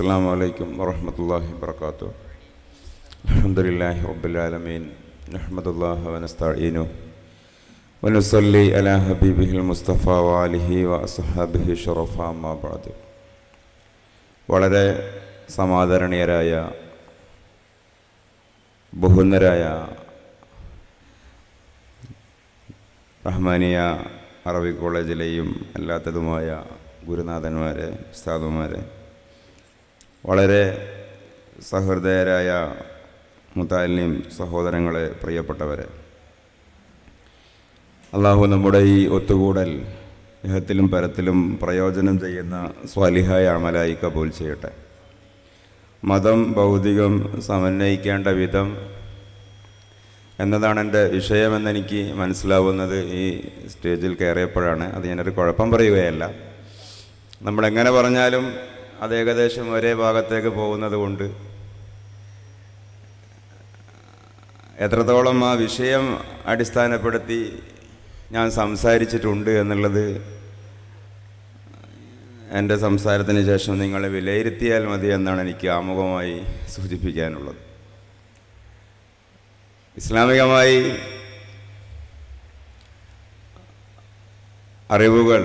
السلام عليكم ورحمة الله وبركاته الحمد لله رب العالمين نحمد الله ونستعينه ونصلي على حبيبه المصطفى وآله وأصحابه شرفا ما بعد വളരെ സമാദരണീയരായ ബഹുന്നരായ റഹ്മാനിയ അറബി കോളേജിലെയും അല്ലാത്തതുമായ ഗുരുനാഥന്മാരെ ഉസ്താദുമാരെ വളരെ സഹൃദയരായ മുത്താലിം സഹോദരങ്ങളെ പ്രിയപ്പെട്ടവരെ അള്ളാഹു നമ്മുടെ ഈ ഒത്തുകൂടൽ ഇഹത്തിലും പരത്തിലും പ്രയോജനം ചെയ്യുന്ന സ്വാലിഹായ അമലായി കബൂൽ ചെയ്യട്ടെ മതം ഭൗതികം സമന്വയിക്കേണ്ട വിധം എന്നതാണ് എൻ്റെ വിഷയമെന്നെനിക്ക് മനസ്സിലാവുന്നത് ഈ സ്റ്റേജിൽ കയറിയപ്പോഴാണ് അത് ഞാനൊരു കുഴപ്പം പറയുകയല്ല നമ്മളെങ്ങനെ പറഞ്ഞാലും അത് ഏകദേശം ഒരേ ഭാഗത്തേക്ക് പോകുന്നത് കൊണ്ട് എത്രത്തോളം ആ വിഷയം അടിസ്ഥാനപ്പെടുത്തി ഞാൻ സംസാരിച്ചിട്ടുണ്ട് എന്നുള്ളത് എൻ്റെ സംസാരത്തിന് ശേഷം നിങ്ങളെ വിലയിരുത്തിയാൽ മതി എന്നാണ് എനിക്ക് ആമുഖമായി സൂചിപ്പിക്കാനുള്ളത് ഇസ്ലാമികമായി അറിവുകൾ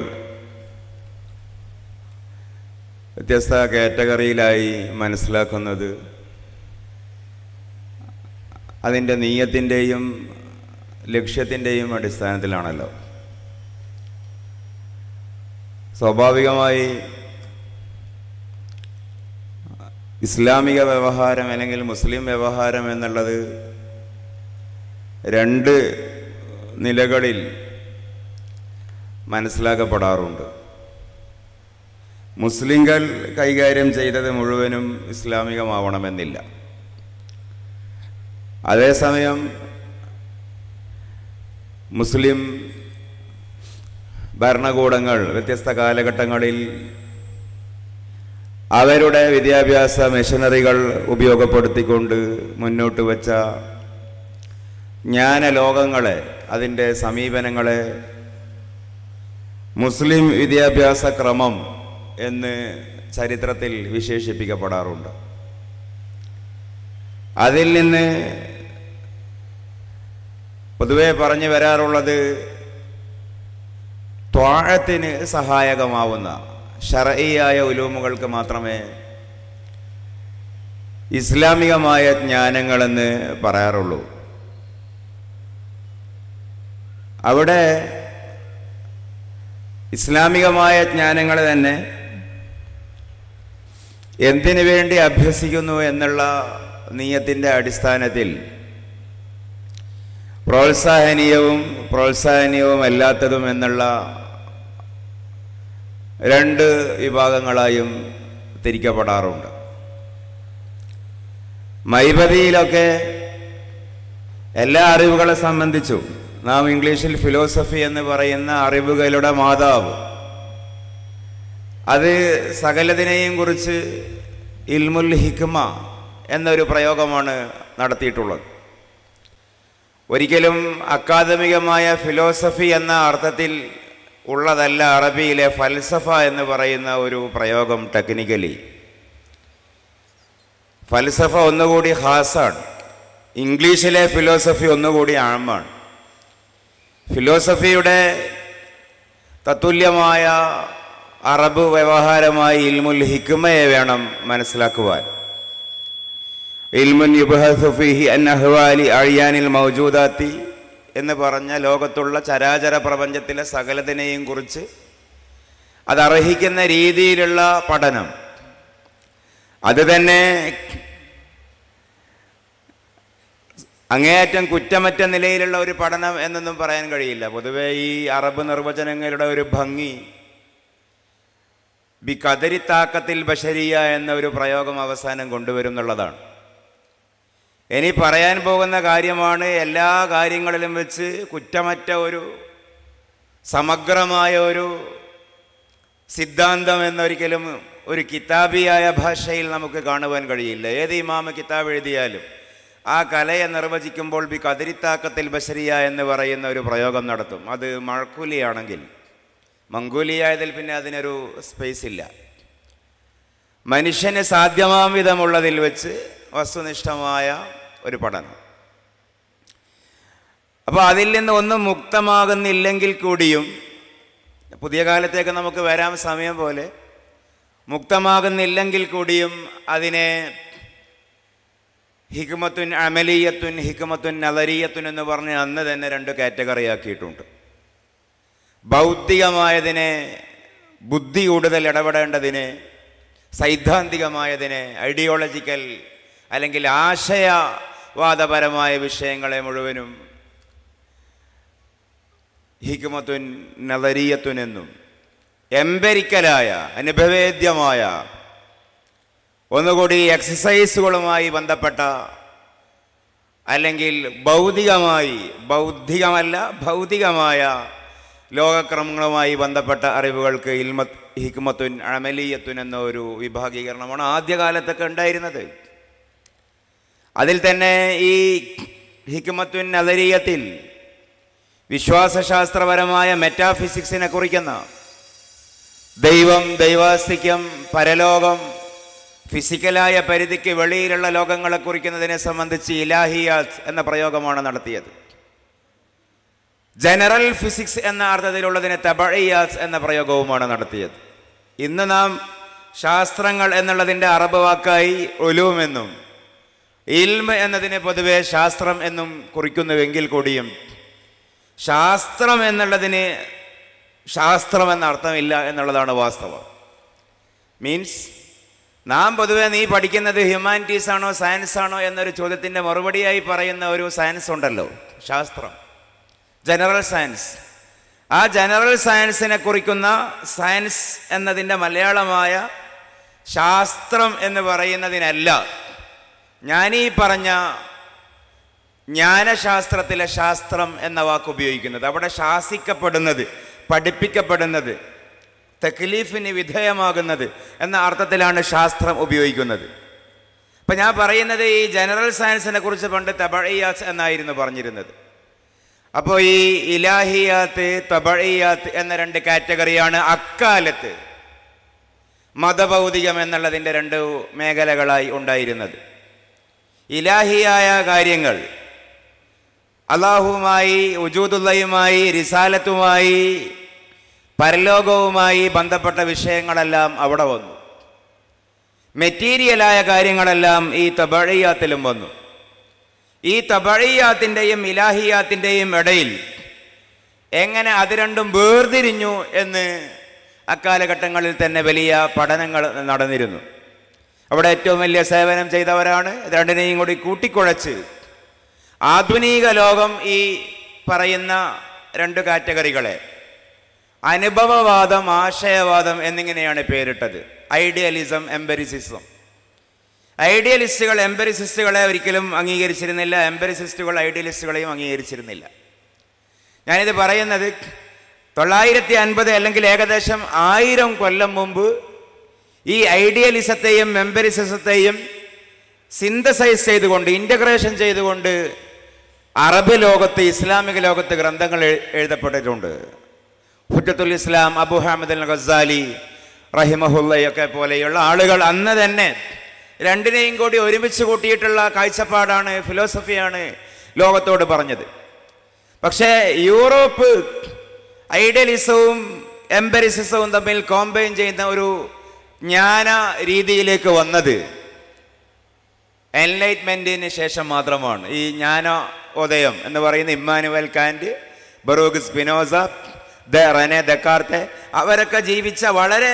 വ്യത്യസ്ത കാറ്റഗറിയിലായി മനസ്സിലാക്കുന്നത് അതിൻ്റെ നീയത്തിൻ്റെയും ലക്ഷ്യത്തിൻ്റെയും അടിസ്ഥാനത്തിലാണല്ലോ സ്വാഭാവികമായി ഇസ്ലാമിക വ്യവഹാരം അല്ലെങ്കിൽ മുസ്ലിം വ്യവഹാരം എന്നുള്ളത് രണ്ട് നിലകളിൽ മനസ്സിലാക്കപ്പെടാറുണ്ട് മുസ്ലിങ്ങൾ കൈകാര്യം ചെയ്തത് മുഴുവനും ഇസ്ലാമികമാവണമെന്നില്ല അതേസമയം മുസ്ലിം ഭരണകൂടങ്ങൾ വ്യത്യസ്ത കാലഘട്ടങ്ങളിൽ അവരുടെ വിദ്യാഭ്യാസ മെഷീനറികൾ ഉപയോഗപ്പെടുത്തിക്കൊണ്ട് മുന്നോട്ട് വച്ച ജ്ഞാനലോകങ്ങളെ അതിൻ്റെ സമീപനങ്ങളെ മുസ്ലിം വിദ്യാഭ്യാസ ക്രമം എന്ന് ചരിത്രത്തിൽ വിശേഷിപ്പിക്കപ്പെടാറുണ്ട് അതിൽ നിന്ന് പൊതുവെ പറഞ്ഞു വരാറുള്ളത് ത്വാഴത്തിന് സഹായകമാവുന്ന ഷറയിയായ ഉലൂമുകൾക്ക് മാത്രമേ ഇസ്ലാമികമായ ജ്ഞാനങ്ങളെന്ന് പറയാറുള്ളൂ അവിടെ ഇസ്ലാമികമായ ജ്ഞാനങ്ങൾ തന്നെ എന്തിനു വേണ്ടി അഭ്യസിക്കുന്നു എന്നുള്ള നീയത്തിൻ്റെ അടിസ്ഥാനത്തിൽ പ്രോത്സാഹനീയവും പ്രോത്സാഹനീയവും അല്ലാത്തതും എന്നുള്ള രണ്ട് വിഭാഗങ്ങളായും തിരിക്കപ്പെടാറുണ്ട് മൈബതിയിലൊക്കെ എല്ലാ അറിവുകളെ സംബന്ധിച്ചും നാം ഇംഗ്ലീഷിൽ ഫിലോസഫി എന്ന് പറയുന്ന അറിവുകളുടെ മാതാവ് അത് സകലതിനെയും കുറിച്ച് ഇൽമുൽ ഹിക്മ എന്നൊരു പ്രയോഗമാണ് നടത്തിയിട്ടുള്ളത് ഒരിക്കലും അക്കാദമികമായ ഫിലോസഫി എന്ന അർത്ഥത്തിൽ ഉള്ളതല്ല അറബിയിലെ ഫൽസഫ എന്ന് പറയുന്ന ഒരു പ്രയോഗം ടെക്നിക്കലി ഫൽസഫ ഒന്നുകൂടി ഹാസാണ് ഇംഗ്ലീഷിലെ ഫിലോസഫി ഒന്നുകൂടി ആഴമാണ് ഫിലോസഫിയുടെ തത്തുല്യമായ അറബ് വ്യവഹാരമായി ഇൽമുൽ ഹിക്മയെ വേണം മനസ്സിലാക്കുവാൻ ഇൽമുൻ യുബഹസുഫിഹി അൻ അഹ്വാലി അഴിയാനിൽ മൗജൂദാത്തി എന്ന് പറഞ്ഞ ലോകത്തുള്ള ചരാചര പ്രപഞ്ചത്തിലെ സകലതിനെയും കുറിച്ച് അതർഹിക്കുന്ന രീതിയിലുള്ള പഠനം അത് തന്നെ അങ്ങേയറ്റം കുറ്റമറ്റ നിലയിലുള്ള ഒരു പഠനം എന്നൊന്നും പറയാൻ കഴിയില്ല പൊതുവെ ഈ അറബ് നിർവചനങ്ങളുടെ ഒരു ഭംഗി ബി കദരി താക്കത്തിൽ ബഷരിയ എന്ന ഒരു പ്രയോഗം അവസാനം കൊണ്ടുവരും എന്നുള്ളതാണ് ഇനി പറയാൻ പോകുന്ന കാര്യമാണ് എല്ലാ കാര്യങ്ങളിലും വെച്ച് കുറ്റമറ്റ ഒരു സമഗ്രമായ ഒരു സിദ്ധാന്തം എന്നൊരിക്കലും ഒരു കിതാബിയായ ഭാഷയിൽ നമുക്ക് കാണുവാൻ കഴിയില്ല ഏത് ഇമാമ കിതാബ് എഴുതിയാലും ആ കലയെ നിർവചിക്കുമ്പോൾ ബി കതിരിത്താക്കത്തിൽ ബഷരിയ എന്ന് പറയുന്ന ഒരു പ്രയോഗം നടത്തും അത് മഴക്കുലിയാണെങ്കിൽ മംഗോലിയായതിൽ പിന്നെ അതിനൊരു സ്പേസ് ഇല്ല മനുഷ്യന് സാധ്യമാം വിധമുള്ളതിൽ വെച്ച് വസ്തുനിഷ്ഠമായ ഒരു പഠനം അപ്പോൾ അതിൽ നിന്ന് ഒന്നും മുക്തമാകുന്നില്ലെങ്കിൽ കൂടിയും പുതിയ കാലത്തേക്ക് നമുക്ക് വരാൻ സമയം പോലെ മുക്തമാകുന്നില്ലെങ്കിൽ കൂടിയും അതിനെ ഹിക്മത്തുൻ അമലീയത്തുൻ ഹിക്മത്തുൻ നലരീയത്തുൻ എന്ന് പറഞ്ഞ് അന്ന് തന്നെ രണ്ട് കാറ്റഗറി ആക്കിയിട്ടുണ്ട് ഭൗതികമായതിനെ ബുദ്ധി കൂടുതൽ ഇടപെടേണ്ടതിന് സൈദ്ധാന്തികമായതിനെ ഐഡിയോളജിക്കൽ അല്ലെങ്കിൽ ആശയവാദപരമായ വിഷയങ്ങളെ മുഴുവനും ഹിക്മത്തുൻ നദരീയത്തുൻ എന്നും എംപെരിക്കലായ അനുഭവേദ്യമായ ഒന്നുകൂടി എക്സസൈസുകളുമായി ബന്ധപ്പെട്ട അല്ലെങ്കിൽ ഭൗതികമായി ബൗദ്ധികമല്ല ഭൗതികമായ ലോകക്രമങ്ങളുമായി ബന്ധപ്പെട്ട അറിവുകൾക്ക് ഇൽമത്ത് ഹിക്മത്തുൻ അമലീയത്തുൻ എന്ന ഒരു വിഭാഗീകരണമാണ് ആദ്യകാലത്തൊക്കെ ഉണ്ടായിരുന്നത് അതിൽ തന്നെ ഈ ഹിക്മത്തുൻ നദരീയത്തിൽ വിശ്വാസശാസ്ത്രപരമായ മെറ്റാഫിസിക്സിനെ കുറിക്കുന്ന ദൈവം ദൈവാസ്തിക്യം പരലോകം ഫിസിക്കലായ പരിധിക്ക് വെളിയിലുള്ള ലോകങ്ങളെ കുറിക്കുന്നതിനെ സംബന്ധിച്ച് ഇലാഹിയാത്ത് എന്ന പ്രയോഗമാണ് നടത്തിയത് ജനറൽ ഫിസിക്സ് എന്ന അർത്ഥത്തിലുള്ളതിനെ തബഴിയാത്ത് എന്ന പ്രയോഗവുമാണ് നടത്തിയത് ഇന്ന് നാം ശാസ്ത്രങ്ങൾ എന്നുള്ളതിൻ്റെ അറബ് വാക്കായി ഒലുമെന്നും ഇൽമ എന്നതിനെ പൊതുവെ ശാസ്ത്രം എന്നും കുറിക്കുന്നുവെങ്കിൽ കൂടിയും ശാസ്ത്രം എന്നുള്ളതിന് ശാസ്ത്രം എന്ന അർത്ഥമില്ല എന്നുള്ളതാണ് വാസ്തവം മീൻസ് നാം പൊതുവെ നീ പഠിക്കുന്നത് ഹ്യൂമാനിറ്റീസ് ആണോ സയൻസ് ആണോ എന്നൊരു ചോദ്യത്തിൻ്റെ മറുപടിയായി പറയുന്ന ഒരു സയൻസ് ഉണ്ടല്ലോ ശാസ്ത്രം ജനറൽ സയൻസ് ആ ജനറൽ സയൻസിനെ കുറിക്കുന്ന സയൻസ് എന്നതിൻ്റെ മലയാളമായ ശാസ്ത്രം എന്ന് പറയുന്നതിനല്ല ഞാനീ പറഞ്ഞ ജ്ഞാനശാസ്ത്രത്തിലെ ശാസ്ത്രം എന്ന വാക്ക് ഉപയോഗിക്കുന്നത് അവിടെ ശാസിക്കപ്പെടുന്നത് പഠിപ്പിക്കപ്പെടുന്നത് തക്ലീഫിന് വിധേയമാകുന്നത് എന്ന അർത്ഥത്തിലാണ് ശാസ്ത്രം ഉപയോഗിക്കുന്നത് അപ്പം ഞാൻ പറയുന്നത് ഈ ജനറൽ സയൻസിനെ കുറിച്ച് പണ്ട് തബഴിയാത്ത് എന്നായിരുന്നു പറഞ്ഞിരുന്നത് അപ്പോൾ ഈ ഇലാഹിയാത്ത് തബഴിയാത്ത് എന്ന രണ്ട് കാറ്റഗറിയാണ് അക്കാലത്ത് മതഭൗതികം എന്നുള്ളതിൻ്റെ രണ്ട് മേഖലകളായി ഉണ്ടായിരുന്നത് ഇലാഹിയായ കാര്യങ്ങൾ അള്ളാഹുവുമായി ഉജൂദുള്ളയുമായി റിസാലത്തുമായി പരലോകവുമായി ബന്ധപ്പെട്ട വിഷയങ്ങളെല്ലാം അവിടെ വന്നു മെറ്റീരിയലായ കാര്യങ്ങളെല്ലാം ഈ തബഴിയാത്തിലും വന്നു ഈ തബഴിയാത്തിൻ്റെയും ഇലാഹിയാത്തിൻ്റെയും ഇടയിൽ എങ്ങനെ അത് രണ്ടും വേർതിരിഞ്ഞു എന്ന് അക്കാലഘട്ടങ്ങളിൽ തന്നെ വലിയ പഠനങ്ങൾ നടന്നിരുന്നു അവിടെ ഏറ്റവും വലിയ സേവനം ചെയ്തവരാണ് രണ്ടിനെയും കൂടി കൂട്ടിക്കുഴച്ച് ആധുനിക ലോകം ഈ പറയുന്ന രണ്ട് കാറ്റഗറികളെ അനുഭവവാദം ആശയവാദം എന്നിങ്ങനെയാണ് പേരിട്ടത് ഐഡിയലിസം എംബരിസിസം ഐഡിയലിസ്റ്റുകൾ എംബരിസിസ്റ്റുകളെ ഒരിക്കലും അംഗീകരിച്ചിരുന്നില്ല എംബരിസിസ്റ്റുകൾ ഐഡിയലിസ്റ്റുകളെയും അംഗീകരിച്ചിരുന്നില്ല ഞാനിത് പറയുന്നത് തൊള്ളായിരത്തി അൻപത് അല്ലെങ്കിൽ ഏകദേശം ആയിരം കൊല്ലം മുമ്പ് ഈ ഐഡിയലിസത്തെയും എംബരിസിസത്തെയും സിന്തസൈസ് ചെയ്തുകൊണ്ട് ഇൻ്റഗ്രേഷൻ ചെയ്തുകൊണ്ട് അറബ് ലോകത്ത് ഇസ്ലാമിക ലോകത്ത് ഗ്രന്ഥങ്ങൾ എഴു- എഴുതപ്പെട്ടിട്ടുണ്ട് ഹുറ്റത്തുൽ ഇസ്ലാം അബു ഹാമിദ് അൽ ഗസാലി റഹിമഹുല്ലയൊക്കെ പോലെയുള്ള ആളുകൾ അന്ന് തന്നെ രണ്ടിനെയും കൂടി ഒരുമിച്ച് കൂട്ടിയിട്ടുള്ള കാഴ്ചപ്പാടാണ് ഫിലോസഫിയാണ് ലോകത്തോട് പറഞ്ഞത് പക്ഷേ യൂറോപ്പ് ഐഡിയലിസവും എംബരിസിസവും തമ്മിൽ കോമ്പൈൻ ചെയ്യുന്ന ഒരു ജ്ഞാന രീതിയിലേക്ക് വന്നത് എൻലൈറ്റ്മെൻറ്റിന് ശേഷം മാത്രമാണ് ഈ ജ്ഞാന ഉദയം എന്ന് പറയുന്ന ഇമ്മാനുവൽ കാൻറ്റ് ബറൂഖ് സ്പിനോസ ദ റെനെ ദക്കാർത്തെ അവരൊക്കെ ജീവിച്ച വളരെ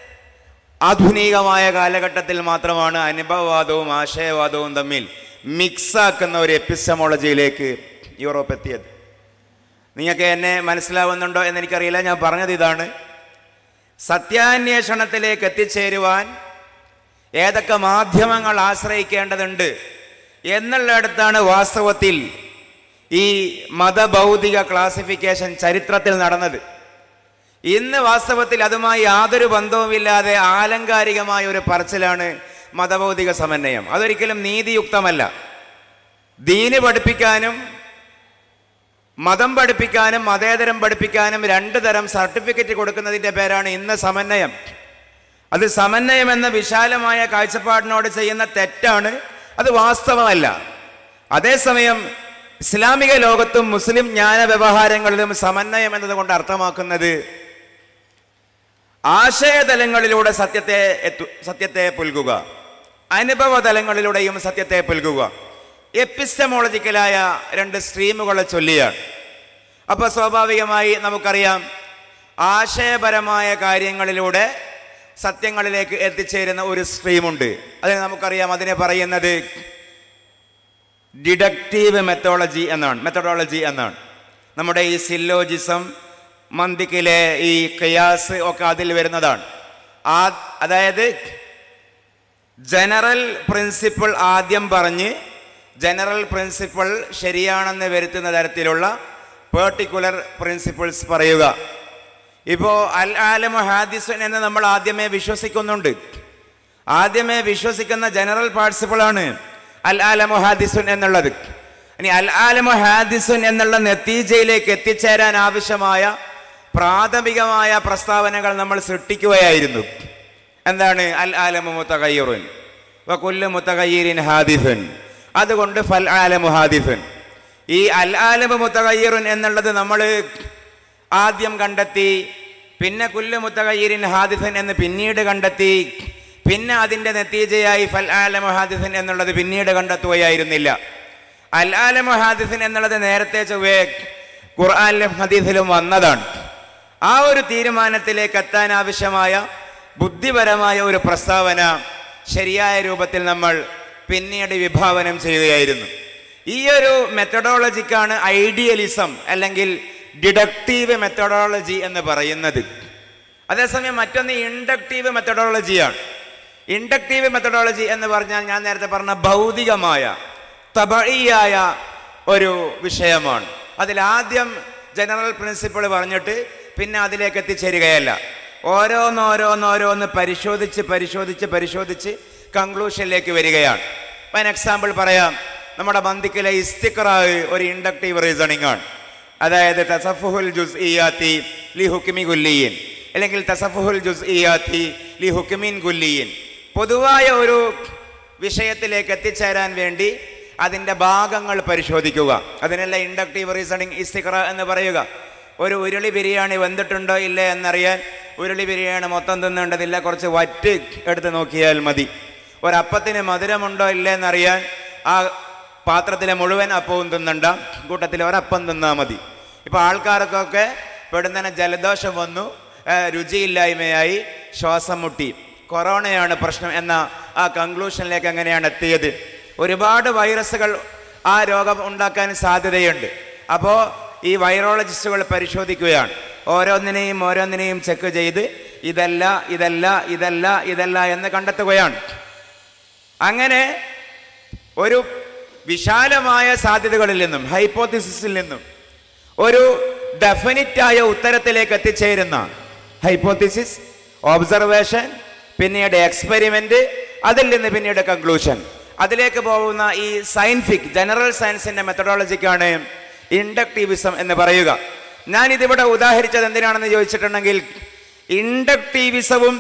ആധുനികമായ കാലഘട്ടത്തിൽ മാത്രമാണ് അനുഭവവാദവും ആശയവാദവും തമ്മിൽ മിക്സാക്കുന്ന ഒരു എപ്പിസ്റ്റമോളജിയിലേക്ക് യൂറോപ്പ് എത്തിയത് നിങ്ങൾക്ക് എന്നെ മനസ്സിലാവുന്നുണ്ടോ എന്നെനിക്കറിയില്ല ഞാൻ പറഞ്ഞത് ഇതാണ് സത്യാന്വേഷണത്തിലേക്ക് എത്തിച്ചേരുവാൻ ഏതൊക്കെ മാധ്യമങ്ങൾ ആശ്രയിക്കേണ്ടതുണ്ട് എന്നുള്ളിടത്താണ് വാസ്തവത്തിൽ ഈ മതഭൗതിക ക്ലാസിഫിക്കേഷൻ ചരിത്രത്തിൽ നടന്നത് ഇന്ന് വാസ്തവത്തിൽ അതുമായി യാതൊരു ബന്ധവുമില്ലാതെ ആലങ്കാരികമായ ഒരു പറച്ചിലാണ് മതഭൗതിക സമന്വയം അതൊരിക്കലും നീതിയുക്തമല്ല ദീന് പഠിപ്പിക്കാനും മതം പഠിപ്പിക്കാനും മതേതരം പഠിപ്പിക്കാനും രണ്ട് തരം സർട്ടിഫിക്കറ്റ് കൊടുക്കുന്നതിൻ്റെ പേരാണ് ഇന്ന് സമന്വയം അത് സമന്വയം എന്ന വിശാലമായ കാഴ്ചപ്പാടിനോട് ചെയ്യുന്ന തെറ്റാണ് അത് വാസ്തവമല്ല അതേസമയം ഇസ്ലാമിക ലോകത്തും മുസ്ലിം ജ്ഞാന വ്യവഹാരങ്ങളിലും സമന്വയം എന്നതുകൊണ്ട് അർത്ഥമാക്കുന്നത് ആശയതലങ്ങളിലൂടെ സത്യത്തെ എത്തു സത്യത്തെ പുൽകുക അനുഭവ തലങ്ങളിലൂടെയും സത്യത്തെ പുൽകുക എപ്പിസ്റ്റമോളജിക്കലായ രണ്ട് സ്ട്രീമുകളെ ചൊല്ലിയാണ് അപ്പോൾ സ്വാഭാവികമായി നമുക്കറിയാം ആശയപരമായ കാര്യങ്ങളിലൂടെ സത്യങ്ങളിലേക്ക് എത്തിച്ചേരുന്ന ഒരു സ്ട്രീമുണ്ട് അതിന് നമുക്കറിയാം അതിനെ പറയുന്നത് ഡിഡക്റ്റീവ് മെത്തോളജി എന്നാണ് മെത്തഡോളജി എന്നാണ് നമ്മുടെ ഈ സില്ലോജിസം മന്തിക്കിലെ ഈ കയാസ് ഒക്കെ അതിൽ വരുന്നതാണ് ആ അതായത് ജനറൽ പ്രിൻസിപ്പിൾ ആദ്യം പറഞ്ഞ് ജനറൽ പ്രിൻസിപ്പിൾ ശരിയാണെന്ന് വരുത്തുന്ന തരത്തിലുള്ള പേർട്ടിക്കുലർ പ്രിൻസിപ്പിൾസ് പറയുക ഇപ്പോൾ അൽ ആലമ ഹാദിസുൻ എന്ന് നമ്മൾ ആദ്യമേ വിശ്വസിക്കുന്നുണ്ട് ആദ്യമേ വിശ്വസിക്കുന്ന ജനറൽ പാർട്ടിസിപ്പിളാണ് അൽ ആലമു ഹാദിസുൻ എന്നുള്ളത് ഇനി അൽ ആലമു ഹാദിസുൻ എന്നുള്ള നെത്തീജയിലേക്ക് എത്തിച്ചേരാൻ ആവശ്യമായ പ്രാഥമികമായ പ്രസ്താവനകൾ നമ്മൾ സൃഷ്ടിക്കുകയായിരുന്നു എന്താണ് അൽ ആലമു മുത്തകയ്യുറുൻ വകുല്ല് മുത്തകയ്യീരിൻ ഹാദിഫുൻ അതുകൊണ്ട് ഫൽ ആലമു ഹാദിഫുൻ ഈ അൽ ആലമു മുത്തകയ്യറുൻ എന്നുള്ളത് നമ്മൾ ആദ്യം കണ്ടെത്തി പിന്നെ കുല്ല് മുത്തകയ്യരിൻ ഹാദിഫൻ എന്ന് പിന്നീട് കണ്ടെത്തി പിന്നെ അതിൻ്റെ നത്തീജയായി ഫൽ ആലമു ഹാദിഫൻ എന്നുള്ളത് പിന്നീട് കണ്ടെത്തുകയായിരുന്നില്ല അൽ ആലമു ഹാദിഫൻ എന്നുള്ളത് നേരത്തെ ചൊവ്വേ ഖുർആാനിലും ഹദീസിലും വന്നതാണ് ആ ഒരു തീരുമാനത്തിലേക്ക് എത്താൻ ആവശ്യമായ ബുദ്ധിപരമായ ഒരു പ്രസ്താവന ശരിയായ രൂപത്തിൽ നമ്മൾ പിന്നീട് വിഭാവനം ചെയ്യുകയായിരുന്നു ഈ ഒരു മെത്തഡോളജിക്കാണ് ഐഡിയലിസം അല്ലെങ്കിൽ ഡിഡക്റ്റീവ് മെത്തഡോളജി എന്ന് പറയുന്നത് അതേസമയം മറ്റൊന്ന് ഇൻഡക്റ്റീവ് മെത്തഡോളജിയാണ് ഇൻഡക്റ്റീവ് മെത്തഡോളജി എന്ന് പറഞ്ഞാൽ ഞാൻ നേരത്തെ പറഞ്ഞ ഭൗതികമായ തബഴിയായ ഒരു വിഷയമാണ് അതിൽ ആദ്യം ജനറൽ പ്രിൻസിപ്പിൾ പറഞ്ഞിട്ട് പിന്നെ അതിലേക്ക് എത്തിച്ചേരുകയല്ല ഓരോന്നോരോന്നോരോന്ന് പരിശോധിച്ച് പരിശോധിച്ച് പരിശോധിച്ച് കൺക്ലൂഷനിലേക്ക് വരികയാണ് അതിന് എക്സാമ്പിൾ പറയാം നമ്മുടെ ബന്ധിക്കിലെ ഇസ്തിഖറാവ് ഒരു ഇൻഡക്റ്റീവ് റീസണിംഗ് ആണ് അതായത് തസഫുഹുൽ ജുസ് ഇയാത്തി ലി ഹുക്കിമി ഗുല്ലിയൻ അല്ലെങ്കിൽ തസഫുഹുൽ ജുസ് ഇയാത്തി ലി ഹുക്കിമിൻ ഗുല്ലിയൻ പൊതുവായ ഒരു വിഷയത്തിലേക്ക് എത്തിച്ചേരാൻ വേണ്ടി അതിൻ്റെ ഭാഗങ്ങൾ പരിശോധിക്കുക അതിനല്ല ഇൻഡക്റ്റീവ് റീസണിങ് ഇസ്തിഖറ എന്ന് പറയുക ഒരു ഉരുളി ബിരിയാണി വെന്തിട്ടുണ്ടോ ഇല്ലേ എന്നറിയാൻ ഉരുളി ബിരിയാണി മൊത്തം തിന്നേണ്ടതില്ല കുറച്ച് വറ്റ് എടുത്ത് നോക്കിയാൽ മതി ഒരപ്പത്തിന് മധുരമുണ്ടോ ഇല്ലേ എന്നറിയാൻ ആ പാത്രത്തിലെ മുഴുവൻ അപ്പവും തിന്നണ്ട കൂട്ടത്തിൽ ഒരപ്പം തിന്നാൽ മതി ഇപ്പോൾ ആൾക്കാർക്കൊക്കെ പെടുന്നതിന് ജലദോഷം വന്നു ആ, രുചിയില്ലായ്മയായി ശ്വാസം മുട്ടി കൊറോണയാണ് പ്രശ്നം എന്ന ആ കൺക്ലൂഷനിലേക്ക് എങ്ങനെയാണ് എത്തിയത് ഒരുപാട് വൈറസുകൾ ആ രോഗം ഉണ്ടാക്കാൻ സാധ്യതയുണ്ട് അപ്പോൾ ഈ വൈറോളജിസ്റ്റുകൾ പരിശോധിക്കുകയാണ് ഓരോന്നിനെയും ഓരോന്നിനെയും ചെക്ക് ചെയ്ത് ഇതല്ല ഇതല്ല ഇതല്ല ഇതല്ല എന്ന് കണ്ടെത്തുകയാണ് അങ്ങനെ ഒരു വിശാലമായ സാധ്യതകളിൽ നിന്നും ഹൈപ്പോത്തിസിസിൽ നിന്നും ഒരു ഡെഫിനിറ്റായ ഉത്തരത്തിലേക്ക് എത്തിച്ചേരുന്ന ഹൈപ്പോത്തിസിസ് ഒബ്സർവേഷൻ പിന്നീട് എക്സ്പെരിമെന്റ് അതിൽ നിന്ന് പിന്നീട് കൺക്ലൂഷൻ അതിലേക്ക് പോകുന്ന ഈ സയൻഫിക് ജനറൽ സയൻസിന്റെ മെത്തഡോളജിക്കാണ് ഇൻഡക്റ്റീവിസം എന്ന് പറയുക ഞാൻ ഇതിവിടെ ഉദാഹരിച്ചത് എന്തിനാണെന്ന് ചോദിച്ചിട്ടുണ്ടെങ്കിൽ ഇൻഡക്റ്റീവിസവും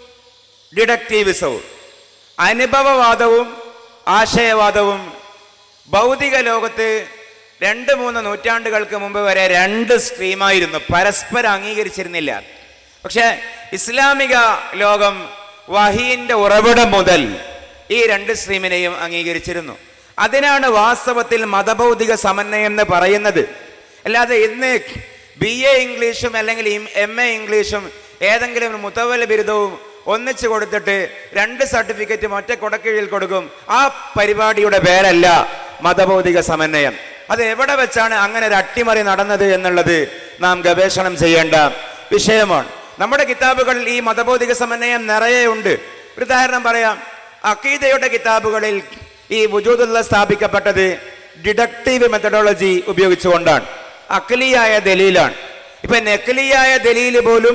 ഡിഡക്റ്റീവിസവും അനുഭവവാദവും ആശയവാദവും ഭൗതിക ലോകത്ത് രണ്ട് മൂന്ന് നൂറ്റാണ്ടുകൾക്ക് മുമ്പ് വരെ രണ്ട് സ്ട്രീമായിരുന്നു പരസ്പരം അംഗീകരിച്ചിരുന്നില്ല പക്ഷേ ഇസ്ലാമിക ലോകം വഹീന്റെ ഉറവിടം മുതൽ ഈ രണ്ട് സ്ട്രീമിനെയും അംഗീകരിച്ചിരുന്നു അതിനാണ് വാസ്തവത്തിൽ മതഭൗതിക സമന്വയം എന്ന് പറയുന്നത് അല്ലാതെ ഇന്ന് ബി എ ഇംഗ്ലീഷും അല്ലെങ്കിൽ എം എ ഇംഗ്ലീഷും ഏതെങ്കിലും ഒരു മുത്തവല ബിരുദവും ഒന്നിച്ചു കൊടുത്തിട്ട് രണ്ട് സർട്ടിഫിക്കറ്റും ഒറ്റ കൊടക്കീഴിൽ കൊടുക്കും ആ പരിപാടിയുടെ പേരല്ല മതഭൗതിക സമന്വയം അത് എവിടെ വെച്ചാണ് അങ്ങനെ ഒരു അട്ടിമറി നടന്നത് എന്നുള്ളത് നാം ഗവേഷണം ചെയ്യേണ്ട വിഷയമാണ് നമ്മുടെ കിതാബുകളിൽ ഈ മതഭൗതിക സമന്വയം നിറയെ ഉണ്ട് ഒരു ഉദാഹരണം പറയാം അക്കീദയുടെ കിതാബുകളിൽ ഈ വുജൂദുള്ള സ്ഥാപിക്കപ്പെട്ടത് ഡിഡക്റ്റീവ് മെത്തഡോളജി ഉപയോഗിച്ചുകൊണ്ടാണ് അക്കലിയായ ദലീലാണ് ഇപ്പൊ നെക്കലിയായ ദലീല് പോലും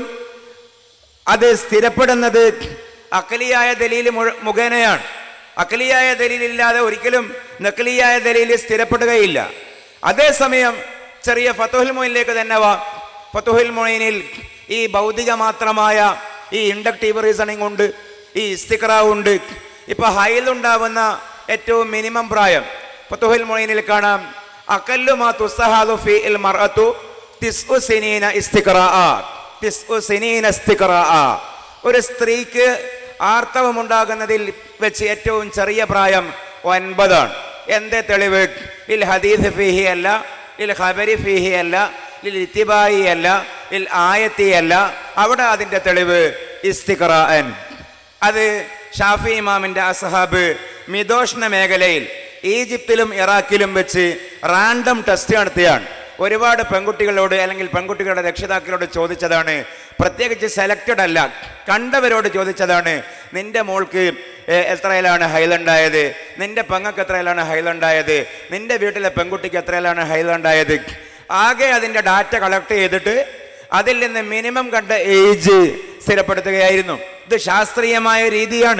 അത് സ്ഥിരപ്പെടുന്നത് അക്കലിയായ ദലീൽ മുഴ- മുഖേനയാണ് അക്കലിയായ ദലീലില്ലാതെ ഒരിക്കലും നക്കലിയായ ദലീൽ സ്ഥിരപ്പെടുകയില്ല അതേസമയം ചെറിയ ഫത്തുഹുൽ മൊയിനിലേക്ക് തന്നെ വാ ഫത്തുഹുൽ മൊയിനിൽ ഈ ഭൗതിക മാത്രമായ ഈ ഇൻഡക്റ്റീവ് റീസണിങ് ഉണ്ട് ഈ ഇസ്തിക്ര ഉണ്ട് ഇപ്പൊ ഹൈലുണ്ടാവുന്ന ഏറ്റവും മിനിമം പ്രായം ഫത്തുഹുൽ മൊയ്നിൽ കാണാം അക്കല്ലു മാ തുസ്തഹാദു ഫീ ഇൽ മർഅത്തു തിസ്ഉ സിനീന ഇസ്തിഖറാഅത്ത്. തിസ്ഉ സിനീന ഇസ്തിഖറാഅ. ഒരു സ്ത്രീക്ക് ആർത്തവമുണ്ടാകുന്നതിൽ വെച്ച് ഏറ്റവും ചെറിയ പ്രായം ഒൻപതാണ് എന്തേ തെളിവ് ഇൽ ഹദീസ് ഫീഹി അല്ല ഇൽ ഖബരി ഫീഹി അല്ല ഇൽ ഇത്തിബായി അല്ല ഇൽ ആയത്തി അല്ല അവിടെ അതിൻ്റെ തെളിവ് ഇസ്തിഖറാഅൻ അത് ഷാഫി ഇമാമിന്റെ അസഹാബ് മിതോഷ്ണ മേഖലയിൽ ഈജിപ്തിലും ഇറാഖിലും വെച്ച് റാൻഡം ടെസ്റ്റ് നടത്തിയാണ് ഒരുപാട് പെൺകുട്ടികളോട് അല്ലെങ്കിൽ പെൺകുട്ടികളുടെ രക്ഷിതാക്കളോട് ചോദിച്ചതാണ് പ്രത്യേകിച്ച് സെലക്റ്റഡ് അല്ല കണ്ടവരോട് ചോദിച്ചതാണ് നിന്റെ മോൾക്ക് ഏ, എത്രയിലാണ് ഹൈലുണ്ടായത് നിന്റെ പെങ്ങൾക്ക് എത്രയിലാണ് ഹൈലുണ്ടായത് നിന്റെ വീട്ടിലെ പെൺകുട്ടിക്ക് എത്രയിലാണ് ഹൈലുണ്ടായത് ആകെ അതിൻ്റെ ഡാറ്റ കളക്ട് ചെയ്തിട്ട് അതിൽ നിന്ന് മിനിമം കണ്ട ഏജ് സ്ഥിരപ്പെടുത്തുകയായിരുന്നു ഇത് ശാസ്ത്രീയമായ രീതിയാണ്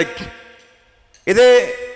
ഇത്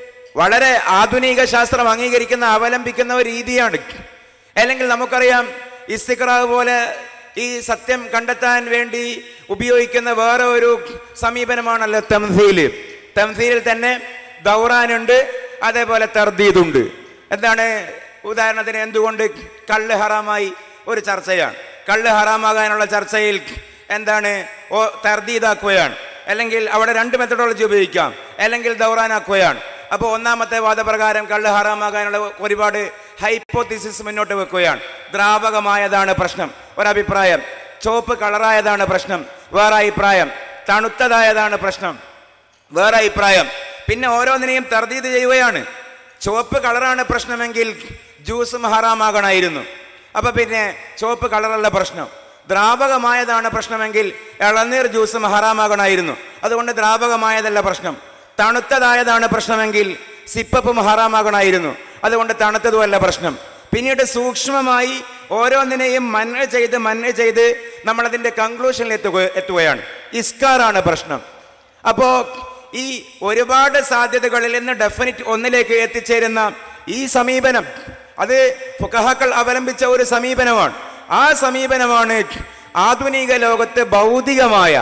വളരെ ആധുനിക ശാസ്ത്രം അംഗീകരിക്കുന്ന അവലംബിക്കുന്ന ഒരു രീതിയാണ് അല്ലെങ്കിൽ നമുക്കറിയാം ഇസ്തിക്രാവ് പോലെ ഈ സത്യം കണ്ടെത്താൻ വേണ്ടി ഉപയോഗിക്കുന്ന വേറെ ഒരു സമീപനമാണല്ലോ തംസീല് തംസീലിൽ തന്നെ ദൗറാനുണ്ട് അതേപോലെ തർദീദുണ്ട് എന്താണ് ഉദാഹരണത്തിന് എന്തുകൊണ്ട് കള്ള് ഹറാമായി ഒരു ചർച്ചയാണ് കള്ള് ഹറാമാകാനുള്ള ചർച്ചയിൽ എന്താണ് ഓ തർദീദാക്കുകയാണ് അല്ലെങ്കിൽ അവിടെ രണ്ട് മെത്തഡോളജി ഉപയോഗിക്കാം അല്ലെങ്കിൽ ദൗറാനാക്കുകയാണ് അപ്പോൾ ഒന്നാമത്തെ വാദപ്രകാരം കള്ള് ഹറാമാകാനുള്ള ഒരുപാട് ഹൈപ്പോത്തിസിസ് മുന്നോട്ട് വെക്കുകയാണ് ദ്രാവകമായതാണ് പ്രശ്നം ഒരഭിപ്രായം ചുവപ്പ് കളറായതാണ് പ്രശ്നം വേറെ അഭിപ്രായം തണുത്തതായതാണ് പ്രശ്നം വേറെ അഭിപ്രായം പിന്നെ ഓരോന്നിനെയും തർദീത് ചെയ്യുകയാണ് ചുവപ്പ് കളറാണ് പ്രശ്നമെങ്കിൽ ജ്യൂസും ഹറാമാകണമായിരുന്നു അപ്പൊ പിന്നെ ചുവപ്പ് കളറല്ല പ്രശ്നം ദ്രാവകമായതാണ് പ്രശ്നമെങ്കിൽ ഇളനീർ ജ്യൂസും ഹറാമാകണമായിരുന്നു അതുകൊണ്ട് ദ്രാവകമായതല്ല പ്രശ്നം തണുത്തതായതാണ് പ്രശ്നമെങ്കിൽ സിപ്പപ്പും ഹറാമാകണമായിരുന്നു അതുകൊണ്ട് തണുത്തതുമല്ല പ്രശ്നം പിന്നീട് സൂക്ഷ്മമായി ഓരോന്നിനെയും മന്ന ചെയ്ത് മന്ന ചെയ്ത് നമ്മളതിൻ്റെ കൺക്ലൂഷനിൽ എത്തുക എത്തുകയാണ് ഇസ്കാറാണ് പ്രശ്നം അപ്പോൾ ഈ ഒരുപാട് സാധ്യതകളിൽ നിന്ന് ഡെഫിനിറ്റ് ഒന്നിലേക്ക് എത്തിച്ചേരുന്ന ഈ സമീപനം അത് ഫുഖഹാക്കൾ അവലംബിച്ച ഒരു സമീപനമാണ് ആ സമീപനമാണ് ആധുനിക ലോകത്ത് ഭൗതികമായ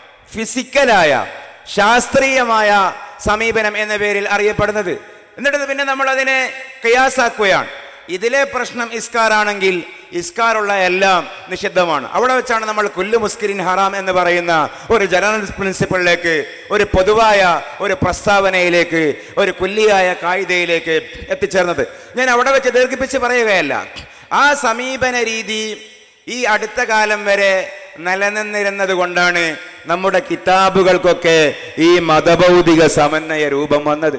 ഫിസിക്കലായ ശാസ്ത്രീയമായ സമീപനം എന്ന പേരിൽ അറിയപ്പെടുന്നത് എന്നിട്ട് പിന്നെ നമ്മൾ അതിനെ കയാസാക്കുകയാണ് ഇതിലെ പ്രശ്നം ഇസ്കാറാണെങ്കിൽ ഇസ്കാറുള്ള എല്ലാം നിഷിദ്ധമാണ് അവിടെ വെച്ചാണ് നമ്മൾ കുല്ലു മുസ്കിരിൻ ഹറാം എന്ന് പറയുന്ന ഒരു ജനറൽ പ്രിൻസിപ്പിളിലേക്ക് ഒരു പൊതുവായ ഒരു പ്രസ്താവനയിലേക്ക് ഒരു കുല്ലിയായ കായികയിലേക്ക് എത്തിച്ചേർന്നത് ഞാൻ അവിടെ വെച്ച് ദീർഘിപ്പിച്ച് പറയുകയല്ല ആ സമീപന രീതി ഈ അടുത്ത കാലം വരെ നിലനിന്നിരുന്നത് കൊണ്ടാണ് നമ്മുടെ കിതാബുകൾക്കൊക്കെ ഈ മതഭൗതിക സമന്വയ രൂപം വന്നത്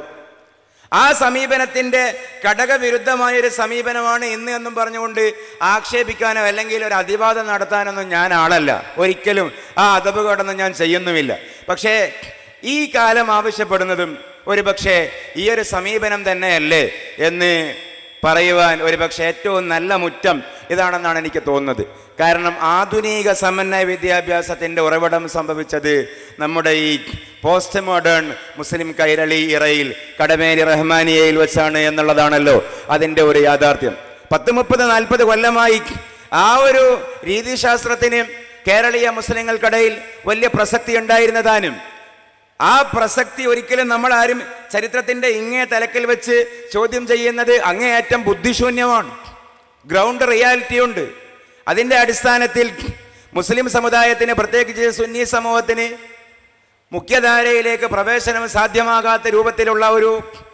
ആ സമീപനത്തിന്റെ ഘടകവിരുദ്ധമായ ഒരു സമീപനമാണ് ഇന്ന് എന്നും പറഞ്ഞുകൊണ്ട് ആക്ഷേപിക്കാനോ അല്ലെങ്കിൽ ഒരു അതിവാദം നടത്താനൊന്നും ഞാൻ ആളല്ല ഒരിക്കലും ആ അതപകടമൊന്നും ഞാൻ ചെയ്യുന്നുമില്ല പക്ഷേ ഈ കാലം ആവശ്യപ്പെടുന്നതും ഒരു പക്ഷേ ഈ ഒരു സമീപനം തന്നെയല്ലേ എന്ന് പറയുവാൻ ഒരുപക്ഷെ ഏറ്റവും നല്ല മുറ്റം ഇതാണെന്നാണ് എനിക്ക് തോന്നുന്നത് കാരണം ആധുനിക സമന്വയ വിദ്യാഭ്യാസത്തിൻ്റെ ഉറവിടം സംഭവിച്ചത് നമ്മുടെ ഈ പോസ്റ്റ് മോഡേൺ മുസ്ലിം കൈരളി ഇറയിൽ കടമേരി റഹ്മാനിയയിൽ വെച്ചാണ് എന്നുള്ളതാണല്ലോ അതിൻ്റെ ഒരു യാഥാർത്ഥ്യം പത്ത് മുപ്പത് നാൽപ്പത് കൊല്ലമായി ആ ഒരു രീതിശാസ്ത്രത്തിന് കേരളീയ മുസ്ലിങ്ങൾക്കിടയിൽ വലിയ പ്രസക്തി ഉണ്ടായിരുന്നതാനും ആ പ്രസക്തി ഒരിക്കലും നമ്മൾ ആരും ചരിത്രത്തിന്റെ ഇങ്ങേ തലക്കിൽ വെച്ച് ചോദ്യം ചെയ്യുന്നത് അങ്ങേയറ്റം ബുദ്ധിശൂന്യമാണ് ഗ്രൗണ്ട് റിയാലിറ്റി ഉണ്ട് അതിൻ്റെ അടിസ്ഥാനത്തിൽ മുസ്ലിം സമുദായത്തിന് പ്രത്യേകിച്ച് സുന്നി സമൂഹത്തിന് മുഖ്യധാരയിലേക്ക് പ്രവേശനം സാധ്യമാകാത്ത രൂപത്തിലുള്ള ഒരു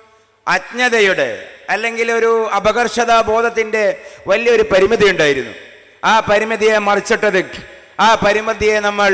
അജ്ഞതയുടെ അല്ലെങ്കിൽ ഒരു അപകർഷതാ ബോധത്തിൻ്റെ വലിയൊരു പരിമിതി ഉണ്ടായിരുന്നു ആ പരിമിതിയെ മറിച്ചിട്ടത് ആ പരിമിതിയെ നമ്മൾ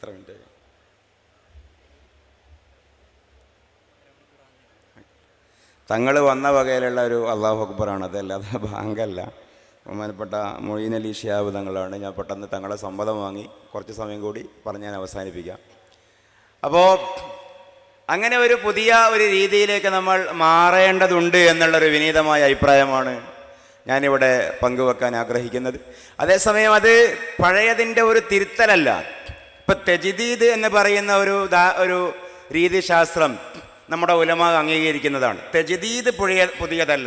എത്ര മിനിറ്റ് തങ്ങൾ വന്ന വകയിലുള്ള ഒരു അള്ളാഹു അക്ബറാണ് അതല്ലാതെ ബാങ്കല്ല ബഹുമാനപ്പെട്ട മൊയ്ൻ അലി ഷിയാബ് തങ്ങളാണ് ഞാൻ പെട്ടെന്ന് തങ്ങളെ സമ്മതം വാങ്ങി കുറച്ച് സമയം കൂടി പറഞ്ഞ് ഞാൻ അവസാനിപ്പിക്കാം അപ്പോൾ അങ്ങനെ ഒരു പുതിയ ഒരു രീതിയിലേക്ക് നമ്മൾ മാറേണ്ടതുണ്ട് എന്നുള്ളൊരു വിനീതമായ അഭിപ്രായമാണ് ഞാനിവിടെ പങ്കുവെക്കാൻ ആഗ്രഹിക്കുന്നത് അതേസമയം അത് പഴയതിൻ്റെ ഒരു തിരുത്തലല്ല ഇപ്പം തെജിദീദ് എന്ന് പറയുന്ന ഒരു ദാ- ഒരു രീതിശാസ്ത്രം നമ്മുടെ ഉലമ അംഗീകരിക്കുന്നതാണ് തെജിദീദ് പുതിയ പുതിയതല്ല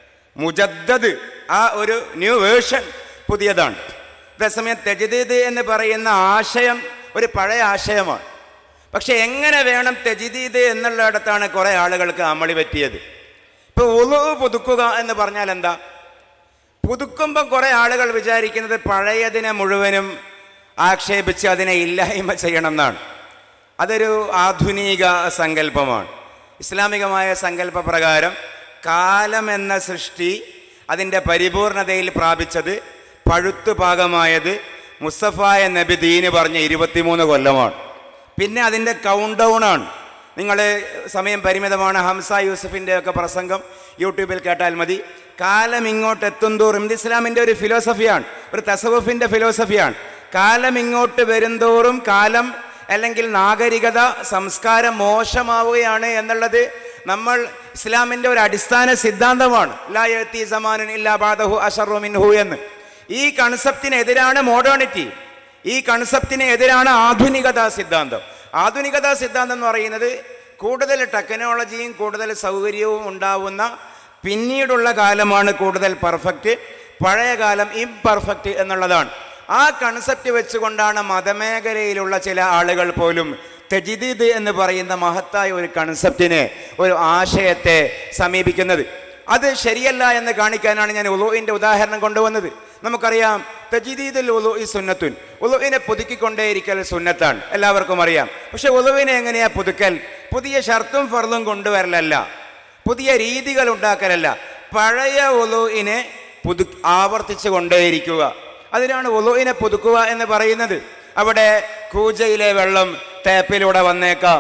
മുജദ്ദദ് ആ ഒരു ന്യൂ വേർഷൻ പുതിയതാണ് അതേസമയം തെജിദീദ് എന്ന് പറയുന്ന ആശയം ഒരു പഴയ ആശയമാണ് പക്ഷെ എങ്ങനെ വേണം തെജിദീദ് എന്നുള്ളിടത്താണ് കുറേ ആളുകൾക്ക് അമളി പറ്റിയത് ഇപ്പോൾ ഉളു പുതുക്കുക എന്ന് പറഞ്ഞാൽ എന്താ പുതുക്കുമ്പോൾ കുറേ ആളുകൾ വിചാരിക്കുന്നത് പഴയതിനെ മുഴുവനും ആക്ഷേപിച്ച് അതിനെ ഇല്ലായ്മ ചെയ്യണം എന്നാണ് അതൊരു ആധുനിക സങ്കല്പമാണ് ഇസ്ലാമികമായ സങ്കല്പ പ്രകാരം കാലം എന്ന സൃഷ്ടി അതിൻ്റെ പരിപൂർണതയിൽ പ്രാപിച്ചത് പഴുത്തു പാകമായത് മുസ്തഫായ നബി ദീന് പറഞ്ഞ ഇരുപത്തിമൂന്ന് കൊല്ലമാണ് പിന്നെ അതിൻ്റെ കൗണ്ട് ഡൗൺ ആണ് നിങ്ങൾ സമയം പരിമിതമാണ് ഹംസ യൂസഫിൻ്റെ ഒക്കെ പ്രസംഗം യൂട്യൂബിൽ കേട്ടാൽ മതി കാലം ഇങ്ങോട്ട് എത്തുന്തോറും ഇത് ഇസ്ലാമിൻ്റെ ഒരു ഫിലോസഫിയാണ് ഒരു തസവുഫിൻ്റെ ഫിലോസഫിയാണ് കാലം ഇങ്ങോട്ട് വരുന്തോറും കാലം അല്ലെങ്കിൽ നാഗരികത സംസ്കാരം മോശമാവുകയാണ് എന്നുള്ളത് നമ്മൾ ഇസ്ലാമിൻ്റെ ഒരു അടിസ്ഥാന സിദ്ധാന്തമാണ് ലാ യഅ്തി സമാനുൻ ഇല്ലാ ബാദഹു അശറു മിൻഹു എന്ന് ഈ കൺസെപ്റ്റിനെതിരാണ് മോഡേണിറ്റി ഈ കൺസെപ്റ്റിന് എതിരാണ് ആധുനികതാ സിദ്ധാന്തം ആധുനികതാ സിദ്ധാന്തം എന്ന് പറയുന്നത് കൂടുതൽ ടെക്നോളജിയും കൂടുതൽ സൗകര്യവും ഉണ്ടാവുന്ന പിന്നീടുള്ള കാലമാണ് കൂടുതൽ പെർഫെക്റ്റ് പഴയ കാലം ഇംപെർഫെക്റ്റ് എന്നുള്ളതാണ് ആ കൺസെപ്റ്റ് വെച്ചുകൊണ്ടാണ് മതമേഖലയിലുള്ള ചില ആളുകൾ പോലും തെജിദീദ് എന്ന് പറയുന്ന മഹത്തായ ഒരു കൺസെപ്റ്റിനെ ഒരു ആശയത്തെ സമീപിക്കുന്നത് അത് ശരിയല്ല എന്ന് കാണിക്കാനാണ് ഞാൻ ഉലുവിൻ്റെ ഉദാഹരണം കൊണ്ടുവന്നത് നമുക്കറിയാം തജിദീദുൽ ഉലു ഈ സുന്നത്തുൻ ഉലുവിനെ പുതുക്കിക്കൊണ്ടേയിരിക്കൽ സുന്നത്താണ് എല്ലാവർക്കും അറിയാം പക്ഷെ ഉലുവിനെ എങ്ങനെയാ പുതുക്കൽ പുതിയ ഷർത്തും ഫർദും കൊണ്ടുവരലല്ല പുതിയ രീതികൾ ഉണ്ടാക്കലല്ല പഴയ ഒലുവിനെ പുതു ആവർത്തിച്ചു കൊണ്ടേയിരിക്കുക അതിനാണ് ഒലുവിനെ പുതുക്കുക എന്ന് പറയുന്നത് അവിടെ കൂജയിലെ വെള്ളം ടാപ്പിലൂടെ വന്നേക്കാം